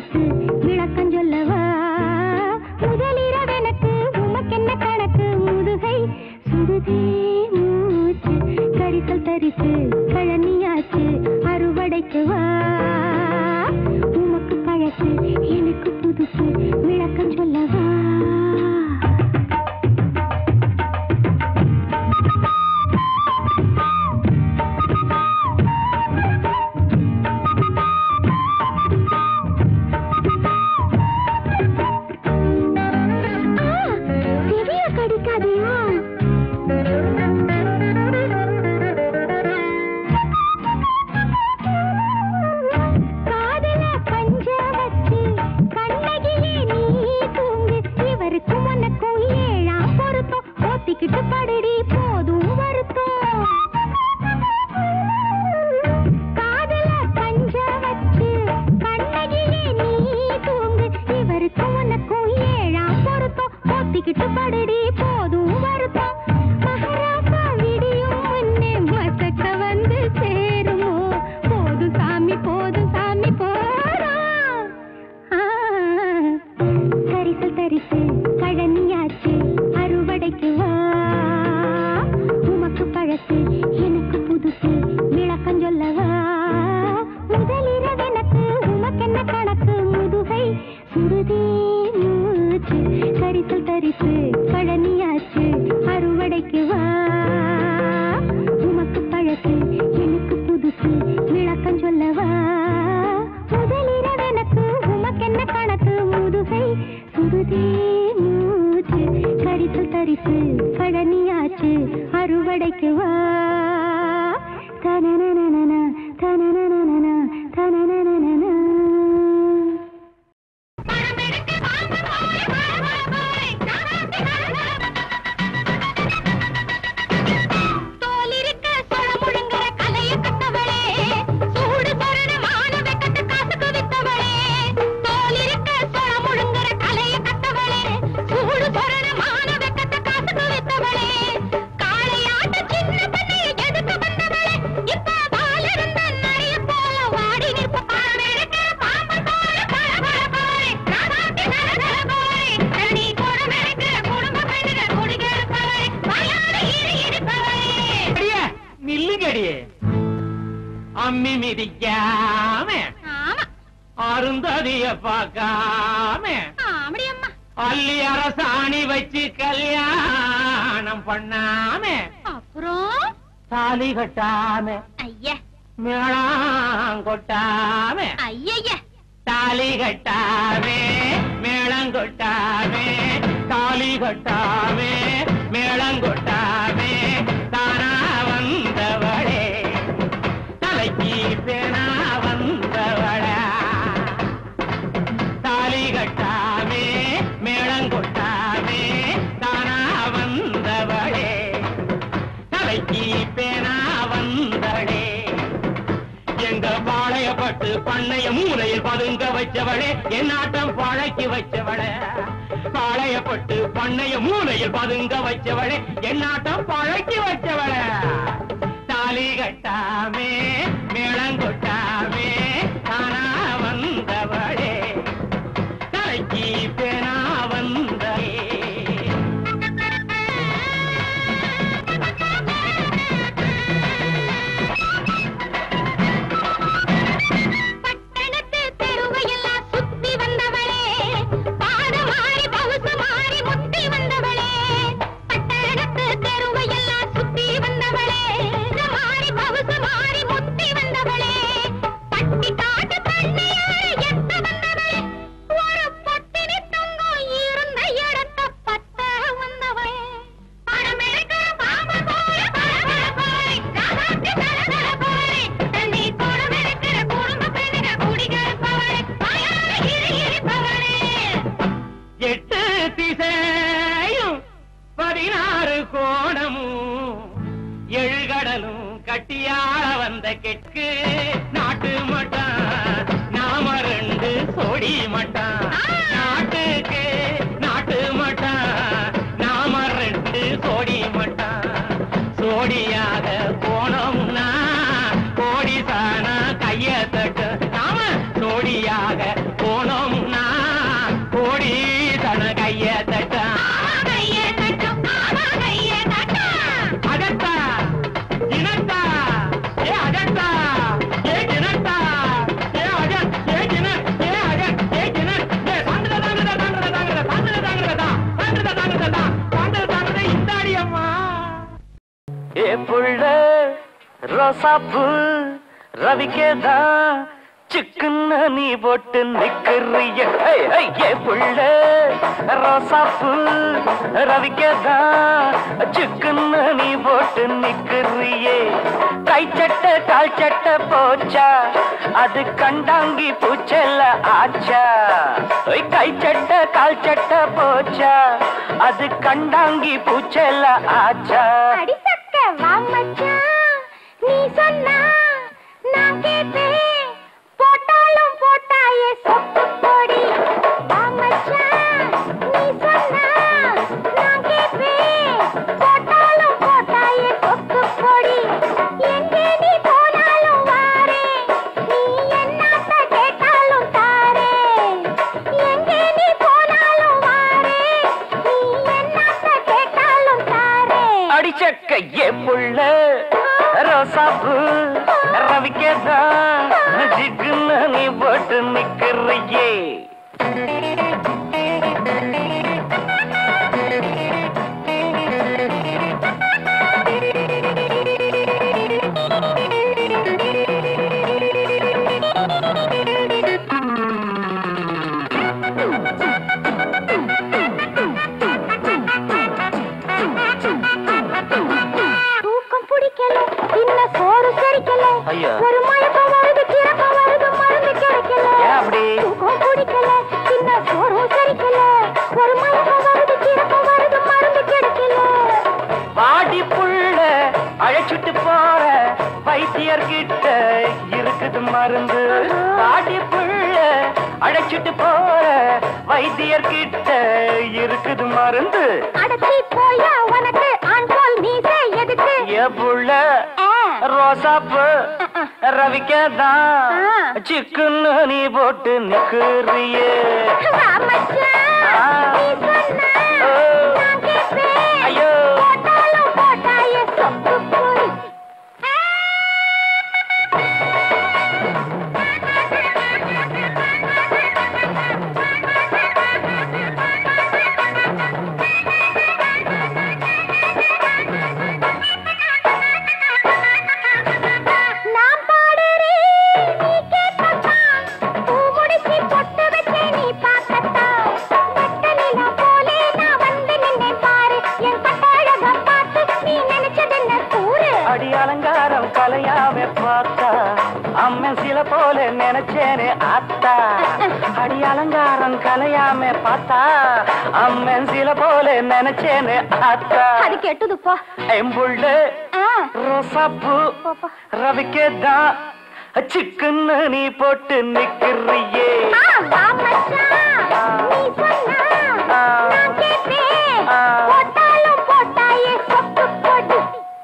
பரிசு விளக்கம் சொல்லவா முதலிரவெனக்கு உமக்கென்ன கணக்கு முதுகை சுடுதே மூச்சு கரிசல் தரிசு கழனியாச்சு அறுவடைக்கு வா உமக்கு பழசு எனக்கு புதுசு விளக்கம் சொல்லவா ஆ, செவிய கடிக்காதயா காதல பஞ்ச வச்சு கண்ணகியே நீ தூங்கு இவருக்கும் உனக்கும் ஏழாம் பொருத்தம் போத்திக்கிட்டு படுடி போதும் வருத்தம் காதல பஞ்ச வச்சு கண்ணகியே நீ தூங்கு இவருக்கும் உனக்கும் ஏழாம் பொருத்தம் போத்திக்கிட்டு படுடி போதும் வருத்தம் மகாராசா விடியும் முன்னே மசக்க வந்து சேருமோ போதும் சாமி போதும் சாமி போறோம் ஆ, கரிசல் தரிசு கழனியாச்சு அறுவடைக்கு வா உமக்கு பழசு எனக்கு புதுசு விளக்கம் சொல்லவா முதலிரவெனக்கு உமக்கென்ன கணக்கு முதுகை சுடுதே மூச்சு கரிசல் தரிசு கழனியாச்சு அறுவடைக்கு வா உமக்கு பழசு எனக்கு புதுசு விளக்கம் சொல்லவா முதலிரவெனக்கு உமக்கென்ன கணக்கு முதுகை சுடுதே மூச்சு கரிசல் தரிசு கழனியாச்சு அறுவடைக்கு வா தனனனனன, தனனனனன, தனனனனன. தோலிருக்க சொல முழுங்குற கலைய கட்டவளே சூடு சொரண மான வெக்கத்து காசுக்கு வித்தவளே தோலிருக்க சொல முழுங்குற கலைய கட்டவளே சூடு சொரண மான வெக்கத்து காசுக்கு வித்தவளே காளையாட்ட சின்ன பண்ணைய எதுக்கு வந்தவளே இப்ப வாலிருந்த நரிய போல வாடி நிற்ப பாரமெடுக்க பாம்பு போல பல பல போய் ராதாத்தி நரதர போய் தனி குடமெடுக்க குடும்ப பெண்ணுக குடிகெடுப்பவளே வாயாட இரு இருப்பவளே அடியே நில்லுங்கடியே அம்மி மிதிக்காம ஆமா அருந்ததிய பார்க்காம ஆமடியம்மா அள்ளி அரசாணி வச்சு கல்யாணம் பண்ணாம அப்புறம் தாலி கட்டாம ஐயா மேளம் கொட்டாம ஐயய்ய தாலி கட்டாமே மேளம் கொட்டாமே தாலி கட்டாமே மேளம் கொட்டாமே தானா வந்தவளே தலைக்கு பேனா வந்தவளா தாலி கட்டாமே மேளம் கொட்டாமே தானா வந்தவளே தலைக்கு பேனா வந்தவளே எங்க பாளையப்பட்டு பண்ணைய மூலையில் பதுங்க வச்சவளே என் ஆட்டம் பழக்கி வச்சவளே பாளையப்பட்டு பண்ணைய மூலையில் பதுங்க வச்சவளே என் ஆட்டம் பழக்கி வச்சவளே தாலி கட்டாமே மேளங்கொட்டாமே தானா வந்தவளே தலைக்கு பேனா வந்தே பட்டணத்து தெருவையெல்லாம் சுத்தி வந்தவளே பாத மாறி பவுச மாறி முத்தி வந்தவளே பட்டணத்து தெருவையெல்லாம் சுத்தி வந்தவளே பாத மாறி பவுச மாறி முத்தி வந்தவளே பட்டி காட்டு பண்ணையார எத்த வந்தவளே ஒரு பத்தினி தங்கம் இருந்த இடத்த பத்த வந்தவளே பணமெடுக்கிற பாம்பு போல பல பல போய் ராசாத்தி தல தல போய் தண்ணி குடம் எடுக்கிற குடும்ப பெண்ணுக குடிகெடுப்பவளே வாயால இரு இருப்பவளே எட்டு திசையும் பதினாறு கோணமும் எழுகடலும் கட்டியாள வந்த கெட்கு நாட்டு மட்டான் நாம ரெண்டு சோடி மட்டான் நாட்டுக்கு நாட்டு மட்டான் நாம ரெண்டு சோடி மட்டான் சோடியாக போனோம்னா கோடி சாணா கைய தட்டு நாம சோடியா பார்க்க போனோம்னா கோடி தன கைய தட்டா அகத்தா இனத்தா ஏ அகத்தா ஏ கிணத்தா ஏ அகத் ஏ கிணத் ஏ அகத் ஏ கிணத் ஏ தாண்டத தாண்டத தாண்டத தாண்டத தாண்டத தாண்டத தாண்டத தாண்டத தாண்டத தாண்டத இந்தாடி அம்மா ஏ புள்ள ரோசாப்பூ ரவிக்கேதான் சிக்குன்னு நீ போட்டு நிக்கிறிய ஏய், ஏய், ஏ புள்ள ரோசாப்பூ ரவிக்கேதான் சிக்குன்னு நீ போட்டு நிக்கிறியே கை சட்டை கால் சட்டை போச்சா அது கண்டாங்கி பூச்செல்ல ஆச்சா ஓய், கை சட்டை கால் சட்டை போச்சா அது கண்டாங்கி பூச்செல்ல ஆச்சா அடிசக்க வா மச்சான் நீ சொன்னா நான் கேட்பேன் போட்டாலும் போட்டாயே சொப்பு பொடி வா மச்சான் நீ சொன்னா நான் கேட்பேன் போட்டாலும் போட்டாயே சொப்பு பொடி எங்கே நீ போனாலும் வாரேன் நீ என்னாத்த கேட்டாலும் தாரேன் எங்கே நீ போனாலும் வாரேன் நீ என்னாத்த கேட்டாலும் தாரேன் அடிச்சக்க ஏ புள்ள ரோசாப்பு ரவிக்கதான் ஜிக்குன்னு நீ போட்டு நிக்கிறியே தூக்கம் பிடிக்கல இன்ன சோறு செரிக்கல ஐயா. ஒரு மயக்கம் வருது கிறக்கம் வருது மருந்து கிடைக்கல ஏன் அப்படி? தூக்கம் பிடிக்கல இன்ன சோறு செரிக்கல ஒரு மயக்கம் வருது கிறக்கம் வருது மருந்து கிடைக்கல பாடி புள்ள அழைச்சிட்டு போற வைத்தியர்கிட்ட இருக்குது மருந்து பாடி புள்ள அழைச்சிட்டு போற வைத்தியர்கிட்ட இருக்குது மருந்து அடச்சி போயா உனக்கு ஆண் போல் மீசை எதுக்கு ஏ புள்ள ஆ. ரோசாப்பு ரவிக்கதான் ஆ. சிக்குன்னு நீ போட்டு நிக்கிறியே வா மச்சான், ஆ. நீ சொன்னா ஓ. நான் கேட்பேன். ஐயோ. போட்டாலும் போட்டாயே சொப்பு பொடி. நான் பாடுறேன், நீ கேட்கத்தான். பூ முடிச்சு பொட்டு வச்சே நீ பார்க்கத்தான். வெட்ட நிலா போலே நான் வந்து நின்னேன் பாரு. என் கட்டழகம் பார்த்து நீ நினைச்சதென்ன கூறு? அடி அலங்காரம் கலையாம பார்த்தா அம்மன் சில போல நினைச்சேனே ஆத்தா அடி அலங்காரம் கலையாம பார்த்தா அம்மன் சில போல நினைச்சேனே ஆத்தா அது கெட்டது போ எம்புள்ள ஆ, ரோசாப்பூ போப்பா. ரவிக்கேதான் சிக்குன்னு நீ போட்டு நிக்கிறியே ஆ, வா மச்சான், நீ சொன்னா ஆ. நான் கேட்பேன். ஆ. போட்டாலும் போட்டாயே சொப்பு பொடி.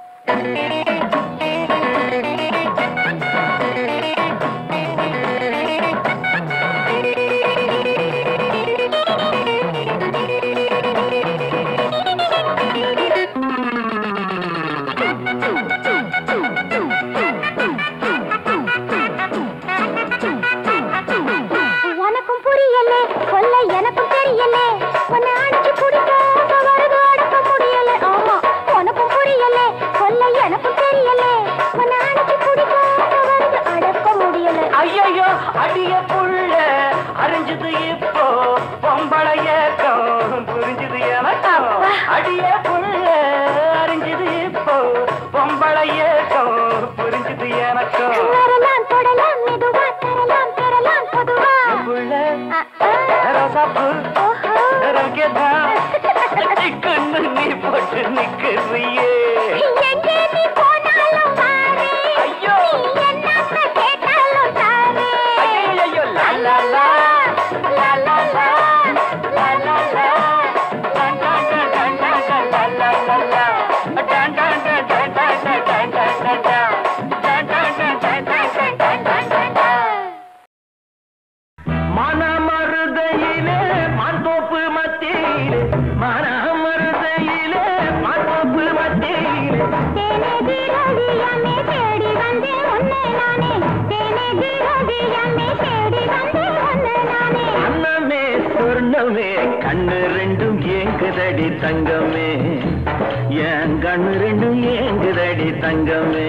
உனக்கும் புரியலே சொல்ல எனக்கும் தெரியலே உன்னை அடிச்சு குடிக்காக வருது அடக்க முடியல ஆமா உனக்கும் புரியலே சொல்ல எனக்கும் தெரியலே உன்னை அடிச்சு குடிக்காக வருது அடக்க முடியல ஐயோ அடிய புள்ள அறிஞ்சது இப்போ பொம்பளை ஏக்கம் புரிஞ்சது எனக்கும் அடிய புள்ள அறிஞ்சது இப்போ பொம்பளை ஏக்கம் புரிஞ்சது எனக்கும் வரலாம் தொடலாம் மெதுவா தரலாம் பெறலாம் பொதுவா புள்ள அ, ஆ. ரோசாப்பூ ஓஹோ. ரவிக்கேதான் சிக்குன்னு நீ போட்டு நிக்கிறியே எங்கே நீ போனாலும் வாரே. ஐயோ. நீ என்னத்த கேட்டாலும் தாரே. ஐயையோ, லா, லா, லா. லா, லா, லா. லா, லா, லா. டன், டன், டன், டன், டன், டன், லா, லா, லா, லா. டன், டன், டன், டன், டன், டன், டன், டன், டன், டன். டன், டன், டன், டன், டன், டன், டன், டன், டன், டன். மனமருதையிலே மாந்தோப்பு மத்தியிலே மனமருதையிலே மாந்தோப்பு மத்தியிலே தேனேதி ரவியம்மே தேடி வந்தேன் உன்னை நானே தேனேதி ரவியம்மே தேடி வந்தேன் உன்னை நானே அன்னமே சொர்ணமே கண்ணு ரெண்டும் ஏங்குதடி தங்கமே என் கண்ணு ரெண்டும் ஏங்குதடி தங்கமே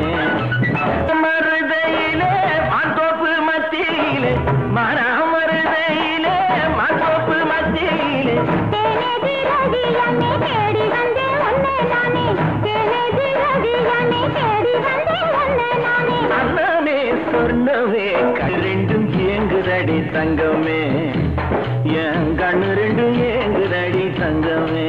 மருதையிலே மாந்தோப்பு மத்தியிலே மனமருதையிலே மாந்தோப்பு மத்தியிலே தேனேதி ரவியம்மே தேடி வந்தேன் உன்னை நானே தேனேதி ரவியம்மே தேடி வந்தேன் உன்னை நானே அன்னமே சொர்ணமே கண் ரெண்டும் ஏங்குதடி தங்கமே என் கண்ணு ரெண்டும் ஏங்குதடி தங்கமே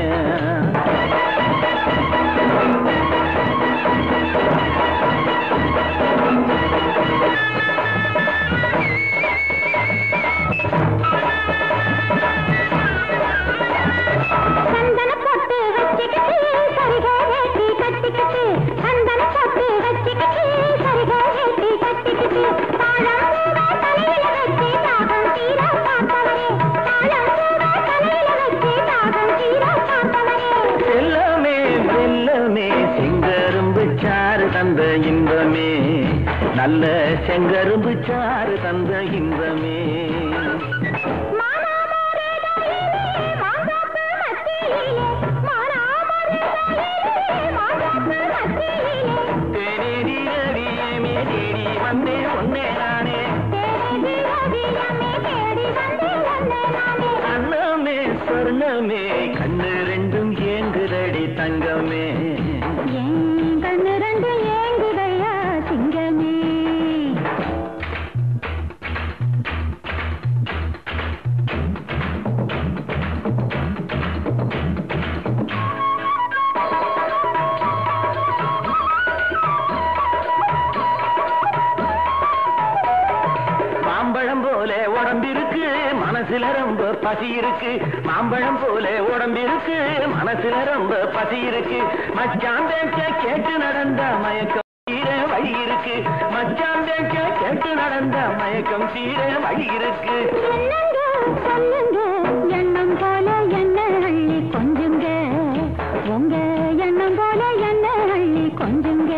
சந்தன போட்டு வச்சுக்கிட்டு சரிகை வேட்டி கட்டிக்கிட்டு சந்தன போட்டு வச்சுக்கிட்டு சரிகை வேட்டி கட்டிக்கிட்டு தாளம் கூட தலையில வச்சு தாகம் தீர பார்த்தவரே தாளம் கூட தலையில வச்சு தாகம் தீர பார்த்தவரே செல்லமே வெல்லமே செங்கரும்பு சாறு தந்த இன்பமே நல்ல செங்கரும்பு சாறு தந்த இன்பமே மானாமருதாயிலே மாங்காப்பு மத்தியிலே மானாமருதாயிலே மாங்காப்பு மத்தியிலே தேனேடி ரவியமே தேடி வந்தே ஒன்னே நானே தேடி ரவியம்மே தேடி வந்தேன் உன்னை நானே அன்னமே சொர்ணமே கண்ணு ரெண்டும் ஏங்குதடி தங்கமே என் கண்ணு ரெண்டு ஏங்குதையா சிங்கமே மாம்பழம் போல உடம்பிருக்கு மனசுல ரொம்ப பசி இருக்கு மாம்பழம் போல உடம்பிருக்கு மனசுல ரொம்ப பசி இருக்கு மச்சான் பேச்ச கேட்டு நடந்த மயக்கம் தீர வழி இருக்கு மச்சான் பேச்ச கேட்டு நடந்த மயக்கம் தீர வழி இருக்கு என்னங்க சொல்லுங்க எண்ணம் போல என்ன அள்ளி கொஞ்சுங்க உங்க எண்ணம் போல என்ன அள்ளி கொஞ்சுங்க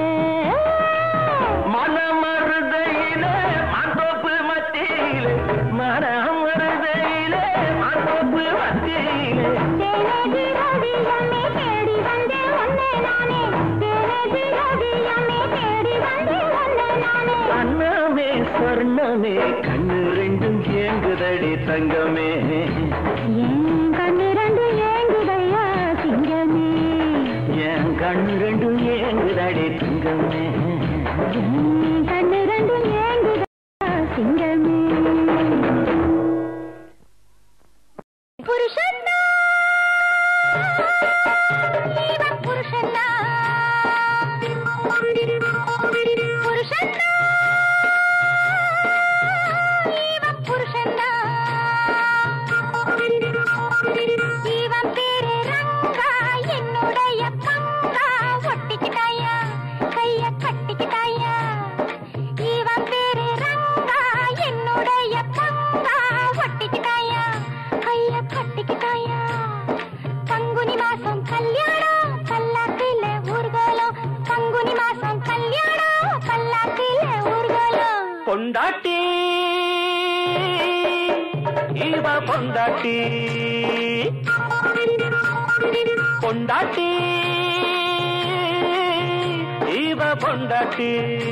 மனமருதையிலே மாந்தோப்பு மத்தியிலே மனமருதையிலே மாந்தோப்பு மத்தியிலே தேனேதி ரவியம்மே தேடி வந்தேன் உன்னை நானே தேனேதி ரவியம்மே தேடி வந்தேன் உன்னை நானே அன்னமே சொர்ணமே கண்ணு ரெண்டும் ஏங்குதடி தங்கமே என் கண்ணு ரெண்டு ஏங்குதையா சிங்கமே என் கண்ணு ரெண்டும் ஏங்குதடி தங்கமே என் கண்ணு ரெண்டு ஏங்குதையா சிங்கமே புருஷன்னா இவன் புருஷன்னா புருஷன்னா இவன் புருஷன்னா இவன் பேரு ரங்கா என்னுடைய பங்கா ஒட்டிக்கிட்டாயா கைய கட்டிக்கிட்டாயா இவன் பேரு ரங்கா என்னுடைய பங்கா ஒட்டிக்கிட்டாயா கைய கட்டிக்கிட்டாயா பங்குனி மாசம் கல்யாணம் பல்லாக்கில ஊர்கோலம் பங்குனி மாசம் கல்யாணம் பல்லாக்கில ஊர்கோலம் பொண்டாட்டி இவ பொண்டாட்டி பொண்டாட்டி இவ பொண்டாட்டி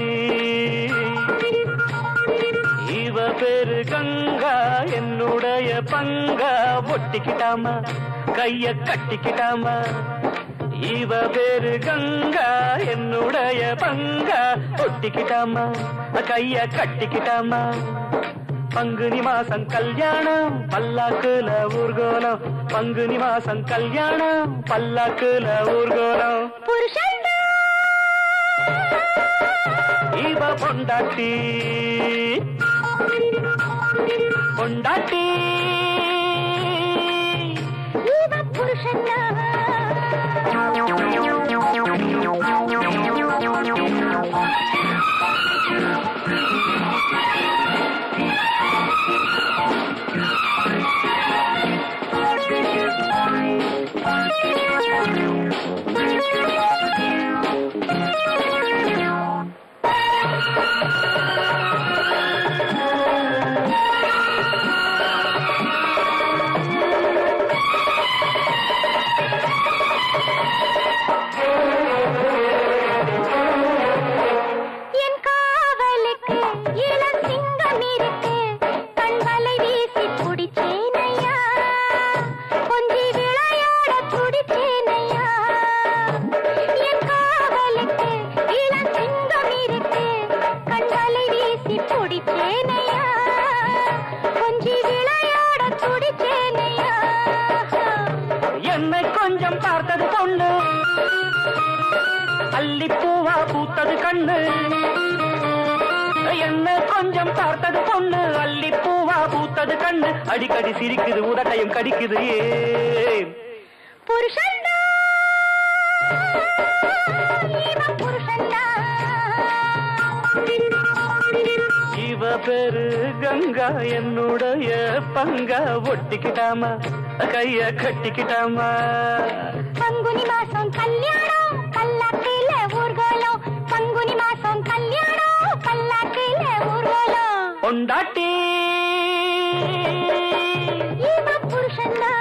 இவ பேரு கங்கா என்னுடைய பங்கா ஒட்டிக்கிட்டாமா கைய கட்டிக்கிட்டாமா இவ பேரு கங்கா என்னுடைய பங்கா ஒட்டிக்கிட்டாமா கைய கட்டிக்கிட்டாமா பங்குனி மாசம் கல்யாணம் பல்லாக்குல ஊர்கோலம் பங்குனி மாசம் கல்யாணம் பல்லாக்குல ஊர்கோலம் புருஷன்டா இவ பொண்டாட்டி பொண்டாட்டி இவ புருஷன்டா ஆ அல்லிப்பூவா பூத்தது கண்ணு என்ன கொஞ்சம் பார்த்தது பொண்ணு அல்லிப்பூவா பூத்தது கண்ணு அடிக்கடி சிரிக்குது உதட்டையும் கடிக்குது ஏன் புருஷன்டா இவன் புருஷன்டா இவ பேரு கங்கா என்னுடைய பங்கா ஒட்டிக்கிட்டாமா கைய கட்டிக்கிட்டாமா பங்குனி மாசம் கல்யாணம் பல்லாக்கில ஊர்கோலம் பங்குனி மாசம் கல்யாணம் பல்லாக்கில ஊர்கோலம் பொண்டாட்டி இவன் புருஷன்டா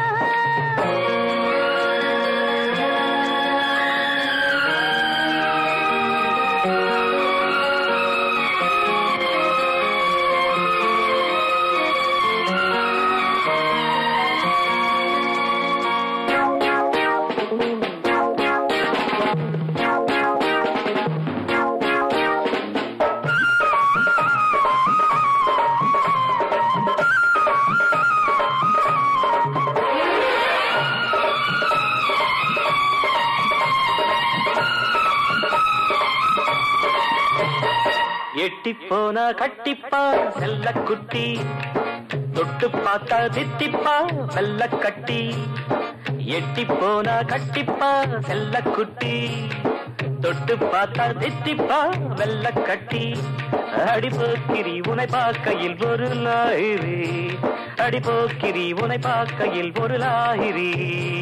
எட்டி போனா கட்டிப்பா செல்ல குட்டி தொட்டு பார்த்தா தித்திப்பா வெள்ள கட்டி எட்டி போனா கட்டிப்பா செல்ல குட்டி தொட்டு பார்த்தா தித்திப்பா வெள்ள கட்டி அடிபோக்கிரி உனை பார்க்கையில் ஒரு லாயிரி அடிபோக்கிரி உனை பார்க்கையில் ஒரு லாயிரி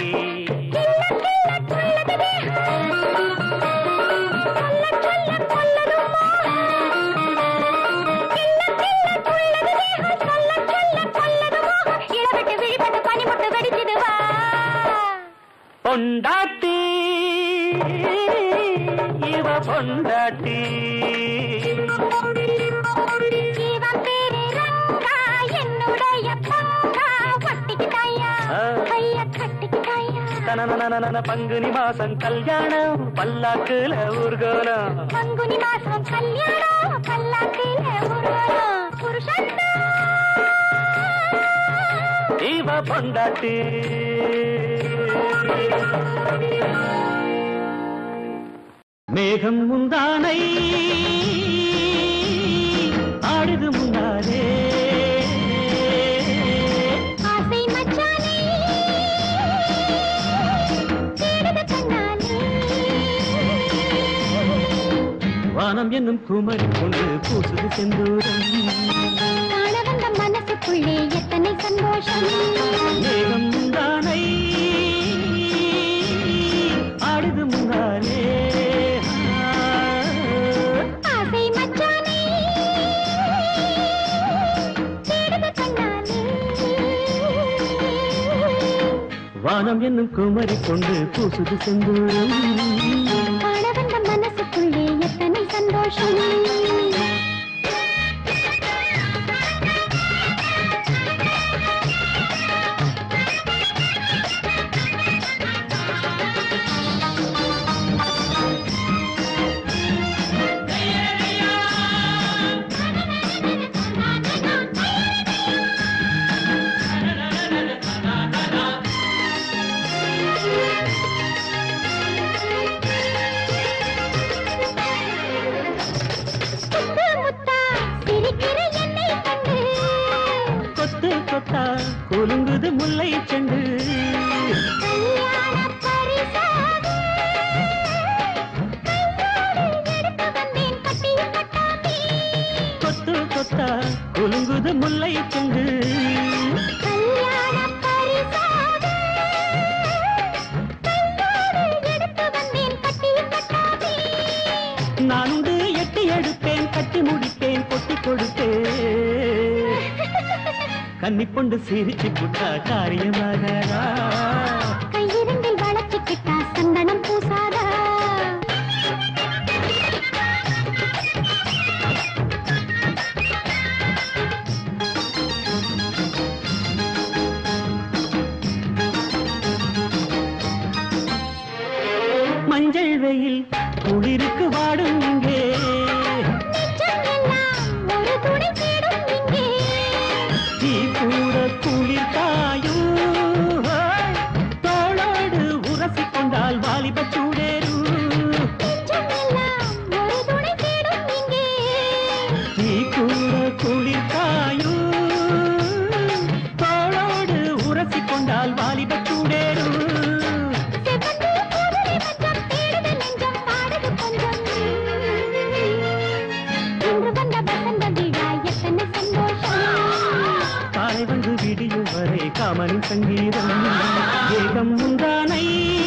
இளவெட்டு விழிப்பட்டு பனிமுட்டு வெடிச்சிடு வா பொண்டாட்டி இவ பொண்டாட்டி இவன் பேரு ரங்கா என்னுடைய பங்கா ஒட்டிக்கிட்டாயா ஆ. கைய கட்டிக்கிட்டாயா தனனனனன பங்குனி மாசம் கல்யாணம் பல்லாக்குல ஊர்கோலம் பங்குனி மாசம் கல்யாணம் பல்லாக்கில ஊர்வலம் புருஷன்டா இவ பொண்டாட்டி மேகம் முந்தானை ஆடுது முந்தானே ஆசை மச்சானே தேடுது கண்ணாலே வானம் என்னும் குமரி கொண்டு பூசுது செந்தூரம் காண வந்த மனசுக்குள்ளே எத்தனை சந்தோஷம் மேகம் முந்தானை ஆடுது முந்தானே ஆசை மச்சானே தேடுது கண்ணாலே வானம் என்னும் குமரி கொண்டு பூசுது செந்தூரம் காண வந்த மனசுக்குள்ளே எத்தனை சந்தோஷம் முத்து முத்தா சிரிக்கிற என்னை கண்டு கொத்து கொத்தா குலுங்குது முல்லை செண்டு கல்யாண பரிசாக கையோடு எடுத்து வந்தேன் கட்டி கட்டாமே கொத்து கொத்தா குலுங்குது முல்லை செண்டு கல்யாண பரிசாக கையோடு எடுத்து வந்தேன் கட்டி கட்டாமே நானுண்டு எட்டி எடுப்பேன் கட்டி முடிப்பேன் கொட்டி கொடுப்பேன் கன்னி பொண்டு சிரிச்சு புட்டா காரியமாகாதா கையிரண்டில் வளர்ச்சிக்கிட்டா சந்தனம் பூசாதா மஞ்சள் வெயில் குளிருக்கு வாடும் இங்கே நெஞ்சம் எல்லாம் ஒரு துணை தேடும் இங்கே தீ கூட குளிர் காயும் தோளோடு உரசிக் கொண்டால் வாலிப சூடேறும் நெஞ்சம் கண்டால் வாலிப சூடேறும் செவ்வந்தி பூவிலே மஞ்சம் தேடுது நெஞ்சம் பாடுது கொஞ்சம் இன்று வந்த வசந்த விழா எத்தனை சந்தோஷம் காலை வந்து விடியும் வரை காமனின் சங்கீதம் ஏகம் முந்தானை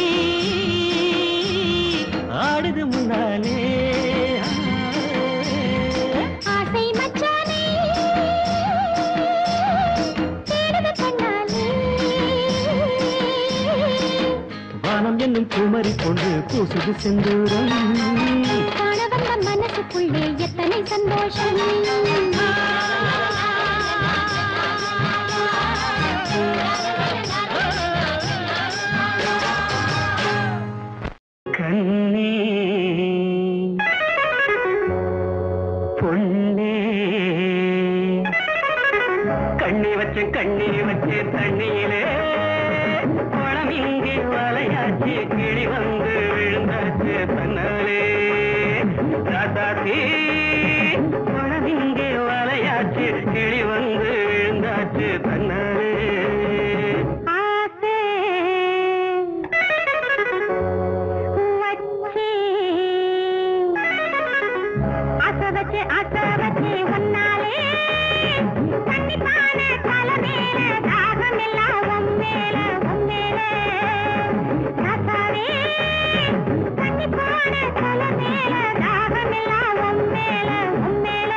ஆடுது முன்னாலே ஆசை மச்சானே தேடுது கண்ணாலே வானம் என்னும் குமரி கொண்டு பூசுது செந்தூரம் காண வந்த மனசுக்குள்ளே எத்தனை சந்தோஷம் கண்ணே பொன்னே கண்ணி வச்சு கண்ணி வச்சு தண்ணியிலே குளம் இங்கே வலையாச்சு கிளி வந்து விழுந்தாச்சு தன்னாலே ராசாத்தி குளம் இங்கே வலையாச்சு கிளி வந்து விழுந்தாச்சு தன்னாலே ஆசை வச்சு ஆசை வச்சு ஆசை வச்சு ஒன்னாலே தண்ணி பான தலை மேல தாகம் எல்லாம் உம்மேல உம்மேல ராசாவே தண்ணி பான தலை மேல தாகம் எல்லாம் உம்மேல உம்மேல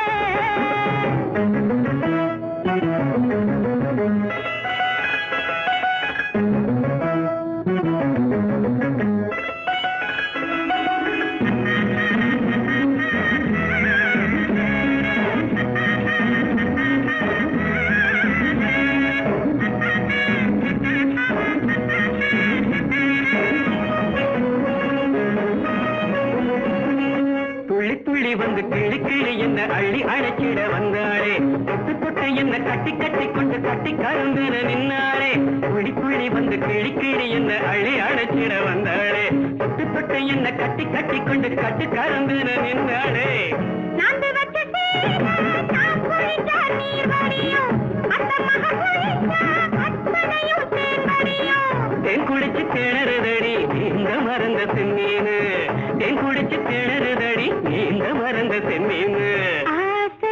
துள்ளி துள்ளி வந்து கிளி கிளி என்ன அள்ளி அழைச்சிட வந்தாளே தொட்டு தொட்டு என்ன கட்டி கட்டி கொண்டு கட்டி கலந்துன நின்னாளே துள்ளி துள்ளி வந்து கிளி கிளி என்ன அள்ளி அழைச்சிட வந்தாளே தொட்டு தொட்டு என்ன கட்டி கட்டி கொண்டு கட்டி கலந்துன நின்னாளே நாந்து வச்ச சேலை நான் குளிச்சா நீர் வடியும் அந்த மக குளிச்சா அத்தனையும் தேன் வடியும் தேன் குடிச்சு திணறுதடி இந்த மறந்த செம்மீனு தேன் குடிச்சு திணறுதடி இந்த மறந்த செம்மீனு ஆசை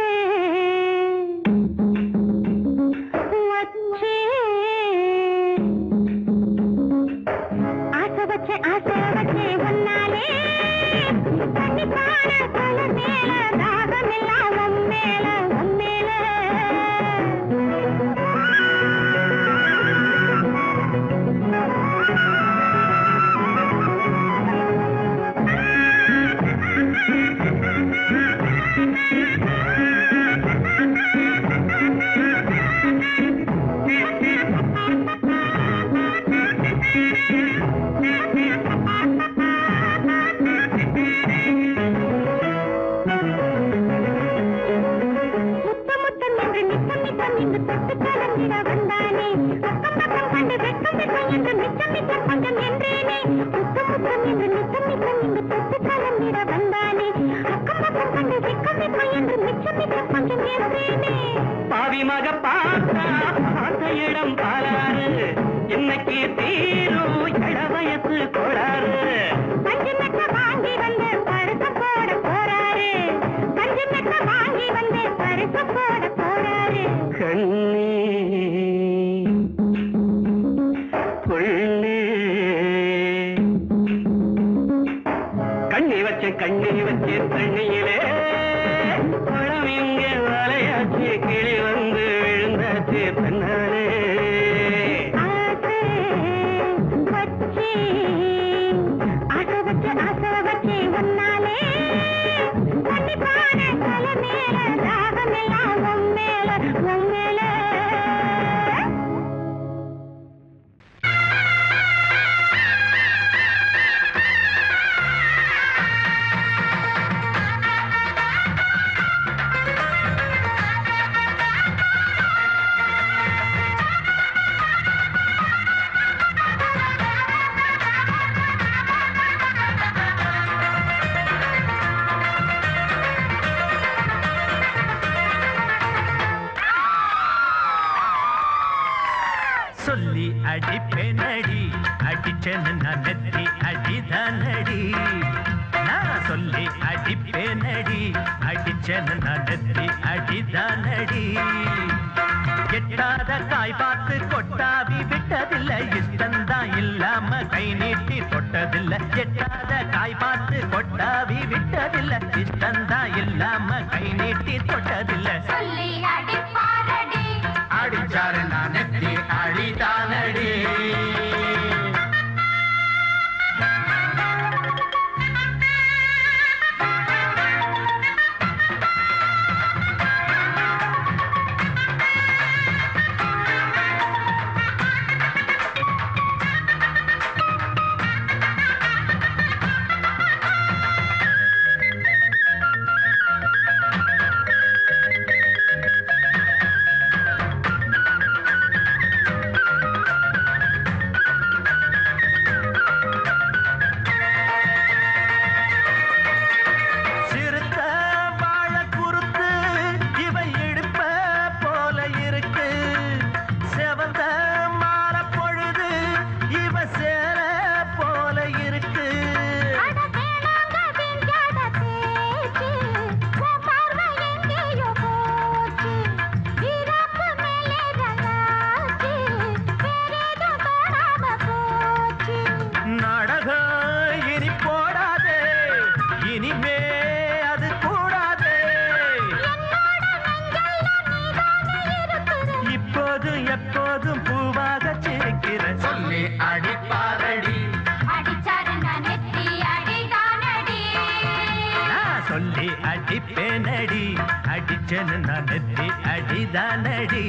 வச்சு ஆசை வச்சு ஆசை வச்சு ஒன்னாலே தண்ணி பான தலை மேல தாகம் எல்லாம் உம்மேல உம்மேல முத்த முத்தம் என்று நித்தம் நித்தம் இங்கு தொட்டு கலந்திட வந்தானே பக்கம் பக்கம் கண்டு வெட்கம் வெட்கம் என்று மிச்சம் மிச்சம் கொஞ்சம் என்றேனே முத்த முத்தம் என்று நித்தம் நித்தம் இங்கு தொட்டு கலந்திட வந்தானே அக்கம் பக்கம் கண்டு வெட்கம் வெட்கம் என்று மிச்சம் மிச்சம் கொஞ்சம் என்றேனே பாவி மக பார்த்தா பார்த்த இடம் பாலாறு இன்னைக்கு தீரும் இள வயசு கோளாறு பஞ்சு மெத்த வாங்கி வந்து பருத்த போட போறாரு பஞ்சு மெத்த வாங்கி வந்து பருத்த போட போறாரு கண்ணே பொண்ணே கண்ணி வச்சு கண்ணி வச்சு தண்ணியிலே குளம் இங்கே வலையாச்சு கிளி வந்து விழுந்தாச்சு தன்னாலே ஆசை வச்சு ஆசை வச்சு ஆசை வச்சு ஒன்னாலே தண்ணி பான தலை மேல தாகம் எல்லாம் உம்மேல உம்மேல சொல்லி அடிப்பேனடி அடிச்சேன்னு நான் நெத்தி அடிதானடி நான் சொல்லி அடிப்பேனடி அடிச்சேன்னு நான் நெத்தி அடிதானடி எட்டாத காய் பார்த்து கொட்டாவி விட்டதில்லை இஷ்டந்தான் இல்லாம கை நீட்டி தொட்டதில்லை எட்டாத காய் பார்த்து கொட்டாவி விட்டதில்லை இஷ்டந்தான் இல்லாம கை நீட்டி தொட்டதில்லை சொல்லி அடிப்பாரடி அடிச்சாரு நான் நெத்தி அழிதானடி சிறுத்த வாழ குறுத்து இவ இடுப்ப போல இருக்கு செவந்த மாற பொழுது இவ சேர போல இருக்கு அட வேணாங்க விஞ்ஞான பேச்சு உன் பார்வை எங்கேயோ போச்சு வீராப்பு மேலே ரங்காச்சு வேறேதோ தோணாம போச்சு நாடகம் இனி போடாதே இனிமே அது கூடாதே இப்போது எப்போதும் பூவாக சிரிக்கிற சொல்லி அடிப்பாரடி அடிச்சாரு நான் நெத்தி அடிதானடி நான் சொல்லி அடிப்பேனடி அடிச்சேன்னு நான் நெத்தி அடிதானடி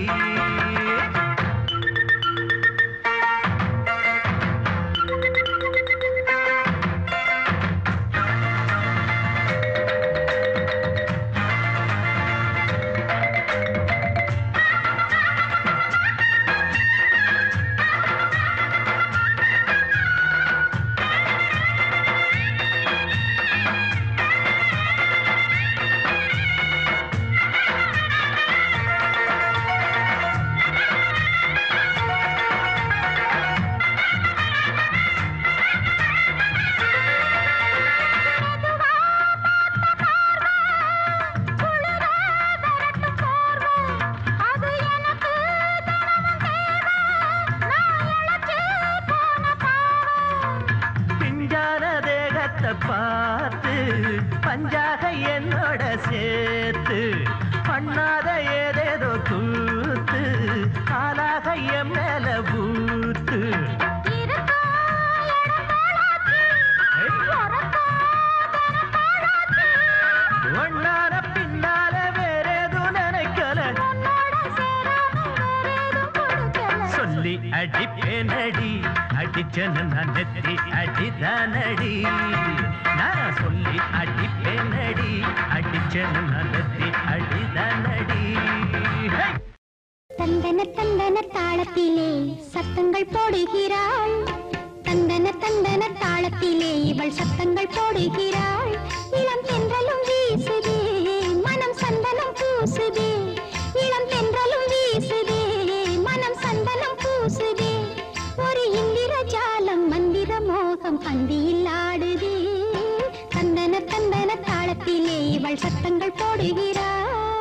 அது எனக்கு தினமும் தேவை நான் இழைச்சு போன பாவம் பிஞ்சான தேகத்தை பார்த்து பஞ்சாக என்னோட சேர்த்து பண்ணாத ஏதேதோ கூத்து ஆளாக என் மேல பூத்து இருக்கா இடம் போலாச்சு உறக்கா தரம் போலாச்சு ஒன்னார பின்னால வேற எதுவும் நினைக்கல உன்னோட சேராம வேறேதும் கொடுக்கல சொல்லி அடிப்பேனடி அடிச்சனு நான் நெத்தி அடிதானடி நான் சொல்லி அடிப்பேனடி அடிச்சனு நான் நெத்தி அடிதானடி ஹே! தந்தன தந்தன தாளத்திலே சத்தங்கள் போடுகிறாள் தந்தன தந்தன தாளத்திலே இவள் சத்தங்கள் போடுகிறாள் இளம் தென்றலும் வீசுதே மனம் சந்தனம் பூசுதே இளம் தென்றலும் வீசுதே மனம் சந்தனம் பூசுதே ஒரு இந்திர ஜாலம் மந்திர மோகம் பந்தியில் ஆடுதே தந்தன தந்தன தாளத்திலே இவள் சத்தங்கள் போடுகிறாள்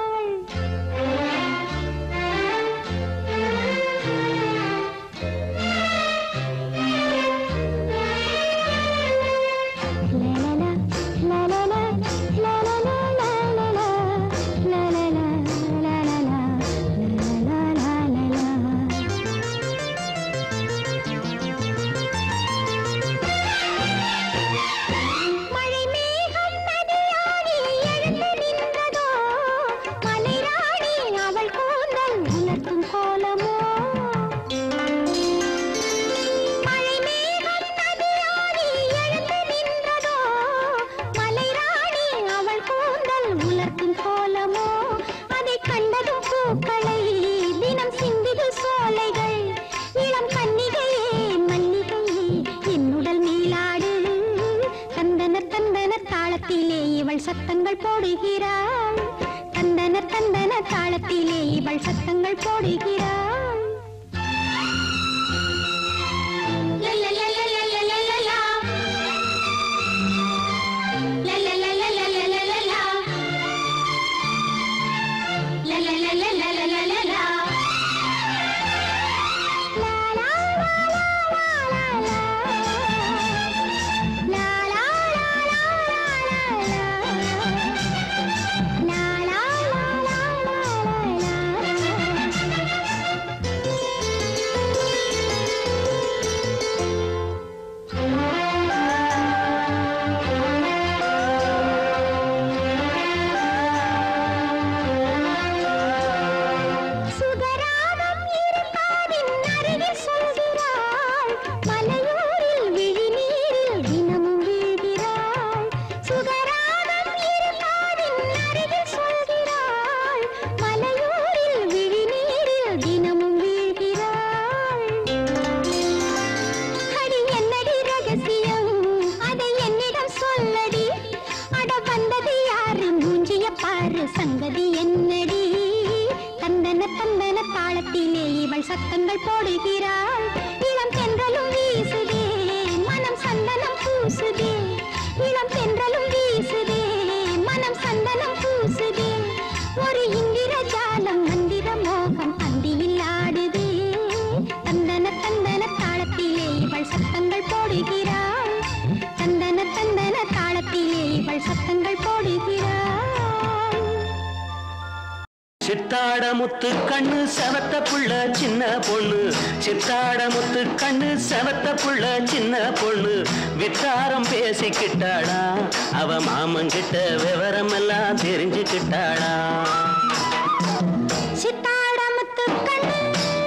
மழை மேகம் நதியாடி எழுந்து நின்றதோ மலைராணி அவள் கூந்தல் உலர்த்தும் கோலமோ மழை மேகம் நதியாடி எழுந்து நின்றதோ மலைராணி அவள் கூந்தல் உலர்த்தும் கோலமோ அதை கண்டதும் பூக்களை தினம் சிந்திது சோலைகள் இளம் கன்னிகையே மல்லிகையே என்னுடல் நீலாடு தந்தன தந்தன தாளத்திலே இவள் சத்தங்கள் போடுகிறாள் தந்தன தந்தன தாளத்திலே இவள் சத்தங்கள் போடுகிறாள் சுகராகம் இருக்காதின் அருகில் சொல்கிறாள் மலையூரில் விழிநீரில் தினமும் வீழ்கிறாள் சுகராகம் இருக்காதின் அருகில் சொல்கிறாள் மலையூரில் விழிநீரில் தினமும் வீழ்கிறாள் அடி என்னடி ரகசியம் அதை என்னிடம் சொல்லடி அட வந்தது யாரு மூஞ்சிய பாரு சங்கதி என்னடி தந்தன தந்தன தாளத்திலே இவள் சத்தங்கள் போடுகிறாள் இளம் தென்றலும் வீசுதே மனம் சந்தனம் பூசுதே இளம் தென்றலும் வீசுதே மனம் சந்தனம் பூசுதே ஒரு இந்திர ஜாலம் மந்திர மோகம் அந்தியில் ஆடுதே தந்தன தந்தன தாளத்திலே இவள் சத்தங்கள் போடுகிறாள் தந்தன தந்தன தாளத்திலே இவள் சத்தங்கள் போடுகிறாள் சித்தாட முத்து கண்ணு செவத்த புள்ள சின்ன பொண்ணு சித்தாட முத்து கண்ணு செவத்த புள்ள சின்ன பொண்ணு வித்தாரம் பேசிக்கிட்டாளா அவ மாமங்கிட்ட விவரம் எல்லாம் தெரிஞ்சுக்கிட்டாளா சித்தாடமுத்து கண்ணு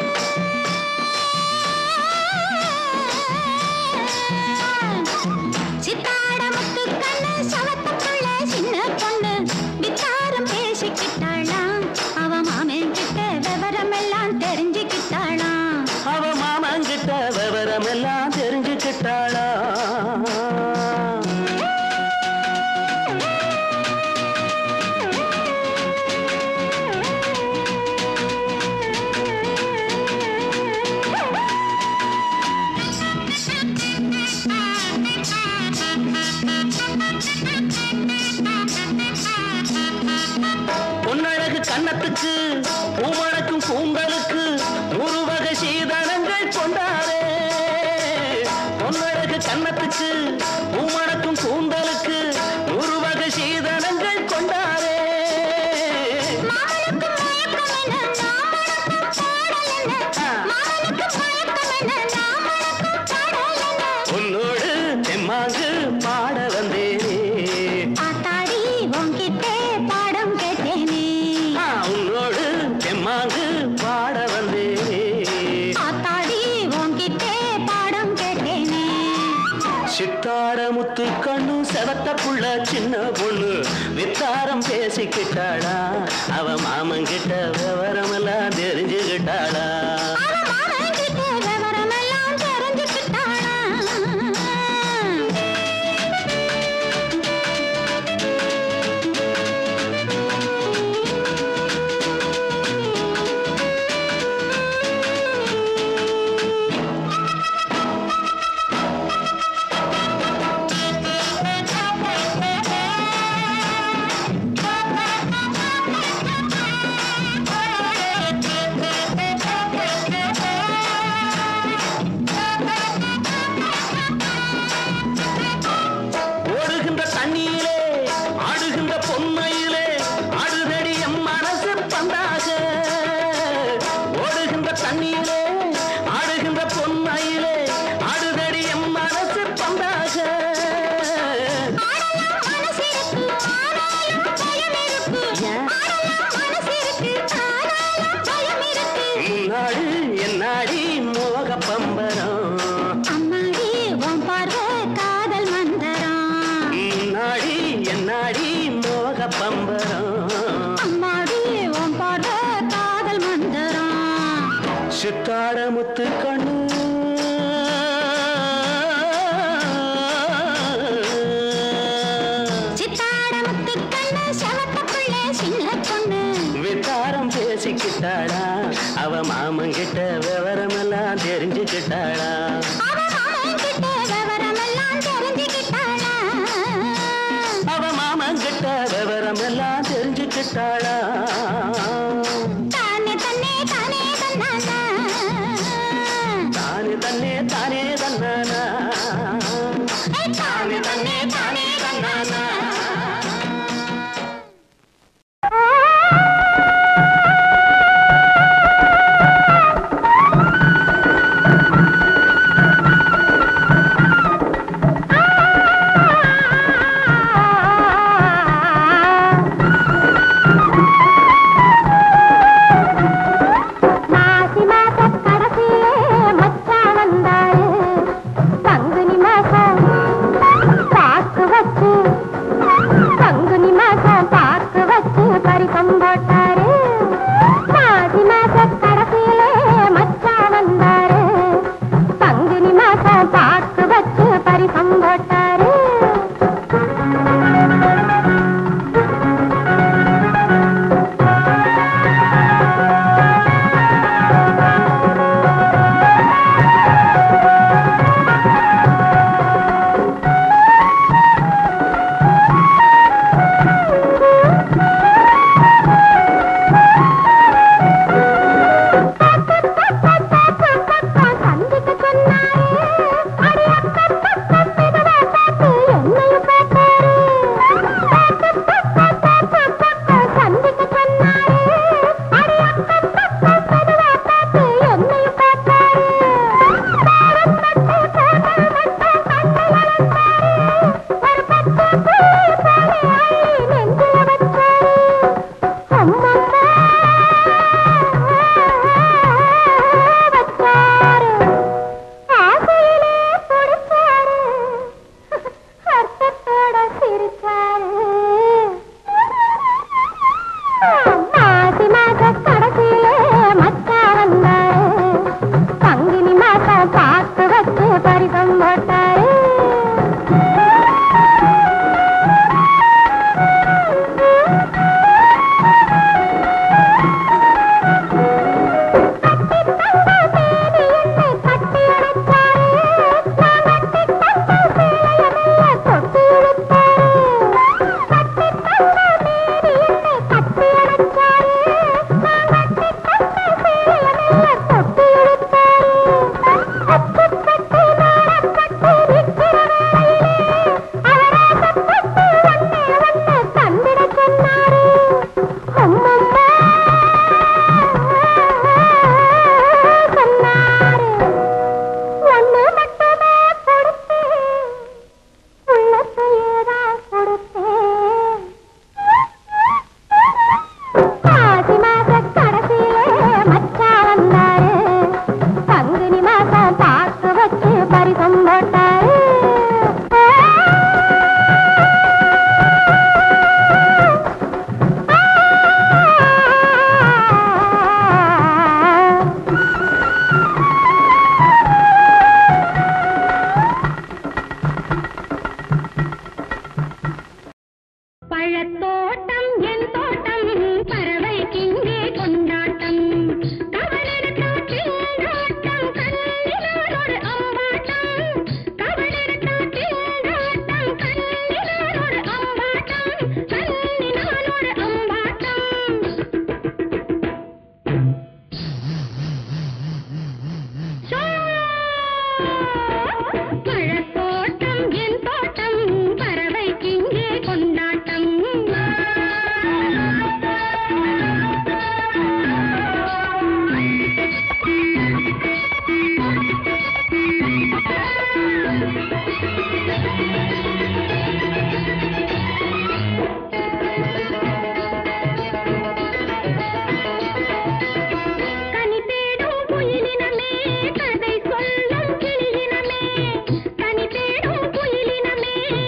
சித்தாடமுத்து கண்ணு சவத்தப்புள்ள சின்ன பொண்ணு வித்தாரம் பேசிக்கிட்டாளாம் அவ மாமன் கிட்ட விவரம் எல்லாம் தெரிஞ்சுக்கிட்டாளாம் அவ மாமங்கிட்ட விவரம் எல்லாம் தெரிஞ்சுக்கிட்டாளா பொன்னழகு கன்னத்துக்கு பூமணக்கும் கூந்தலுக்கு நூறு வகை சீதனங்கள் கொண்டாரே பொன்னழகு கன்னத்துக்கு பூமணக்கும் கூந்தலுக்கு நூறு வகை சீதனங்கள் கொண்டாரே மாமனுக்கு மயக்கம் என்ன நாமனுக்கு பாடல் என்ன மாமனுக்கு மயக்கம் என்ன நாமனுக்கு பாடல் என்ன உன்னோடு தெம்மாங்கு பாட வந்தேனே ஆத்தாடி உன்கிட்டே பாடம் கேட்டேனே ஆ, உன்னோடு தெம்மாங்கு பாட வந்தேனே ஆத்தாடி உன்கிட்டே பாடம் கேட்டேனே சித்தாட முத்து கண்ணு செவத்த புள்ள சின்ன பொண்ணு வித்தாரம் பேசிக்கிட்டாளா அவ மாமங்கிட்ட விவரம் எல்லாம் தெரிஞ்சுக்கிட்டாளா அவ மாமன்கிட்ட விவரமெல்லாம் தெரிஞ்சுக்கிட்டாளா ஓடுகின்ற தண்ணியிலே ஆடுகின்ற பொன்மையிலே ஆடுதடி எம் மனசு பந்தாக ஓடுகின்ற தண்ணியிலே ஆடுகின்ற பொன்மையிலே ஆடுதடி எம் மனசு பந்தாக ஆடலாம் மனசிருக்கு ஆனாலும் பயம் இருக்கு ஆடலாம் மனசிருக்கு ஆனாலும் பயம் இருக்கு முன்னாடி என்னாடி மோக பம்பரம் அம்மாடி உன் பார்வை காதல் மந்தரம் முன்னாடி என்னாடி மோக பம்பரம் அம்மாடி உன் பார்வை காதல் மந்தரம் சித்தாட முத்து கண்ணு சித்தாட முத்து கண்ணு செவத்தப்புள்ள சின்ன பொண்ணு வித்தாரம் பேசிக்கிட்டாளா அவ மாமங்கிட்ட விவரம் எல்லாம் தெரிஞ்சுக்கிட்டாளா அவ மாமன் கிட்ட விவரமெல்லாம் தெரிஞ்சுக்கிட்டாளா அவ மாமங்கிட்ட விவரம் எல்லாம் தெரிஞ்சுக்கிட்டாளா தானே தன்னே தானே தன்னானா தானே தானே தன்னானா தானே தன்னே தானே தன்னானா மாசி மாச கடைசியிலே மச்சான் வந்தாரு பங்குனி மாசம் பாக்கு வச்சு பங்குனி மாசம் பாக்கு வச்சு பரிசம் போட்டாரு மாசி மாச கடைசியிலே மச்சான் வந்தாரு பங்குனி மாசம் பாக்கு வச்சு பரிசம் போட்டாரு சந்திக்க சொன்னாரு அடி அப்பப்பப்ப மெதுவா பார்த்து என்னையும் பார்த்தாரு அப்பப்பப்பப்பப்பப்பப்ப சந்திக்க சொன்னாரு அடி அப்பப்பப்ப மெதுவா பார்த்து என்னையும் பார்த்தாரு பாரப்பட்டு போகாமட்ட கண்ணில் வளர்த்தாரு ஒரு பச்சை புள்ளி போல அள்ளி நெஞ்சில வச்சாரு அம்மம்மா வச்சாரு ஆசையிலே பிடிச்சாரு அர்த்தத்தோட சிரிச்சாரு மாசி மாச கடைசியிலே மச்சான் வந்தாரு பங்குனி மாசம் பார்த்து வச்சு பரிசம் போட்டாரு தந்திட சொன்னாரு அம்மம்மா சொன்னாரு ஒண்ணு மட்டுமே கொடுத்தேன் உள்ளத்தையேதான் கொடுத்தேன் மாசி மாச கடைசியிலே மச்சான் வந்தாரு பங்குனி மாசம் பார்த்து வச்சு பரிசம் போட்டாரு பழத்தோட்டம் என் தோட்டம் பறவைக்கிங்கே கொண்டாட்டம் கவலெடுத்தாட்டில் நாட்டம் கண்ணினால் ஒரு அம்பாட்டம் கவலெடுத்தாட்டில் நாட்டம் கண்ணினால் ஒரு அம்பாட்டம் கண்ணினால் ஒரு அம்பாட்டம் பழத்தோட்டம் என் தோட்டம் பறவைக்கிங்கே கொண்டாட்டம் கனி தேடும் குயிலினமே கதை சொல்லும் கிளியினமே கனி தேடும் குயிலினமே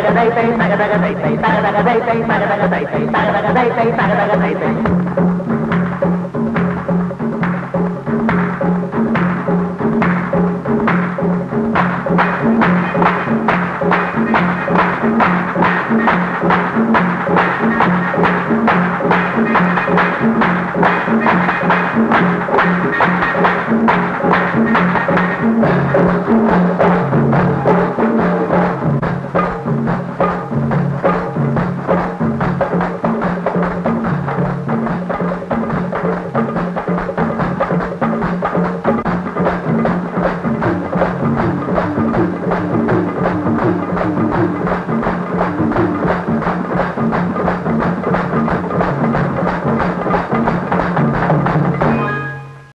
தகதகதை தை தகதகதை தை தகதகதை தை தகதகதை தை தகதகதை தை தகதகதை தை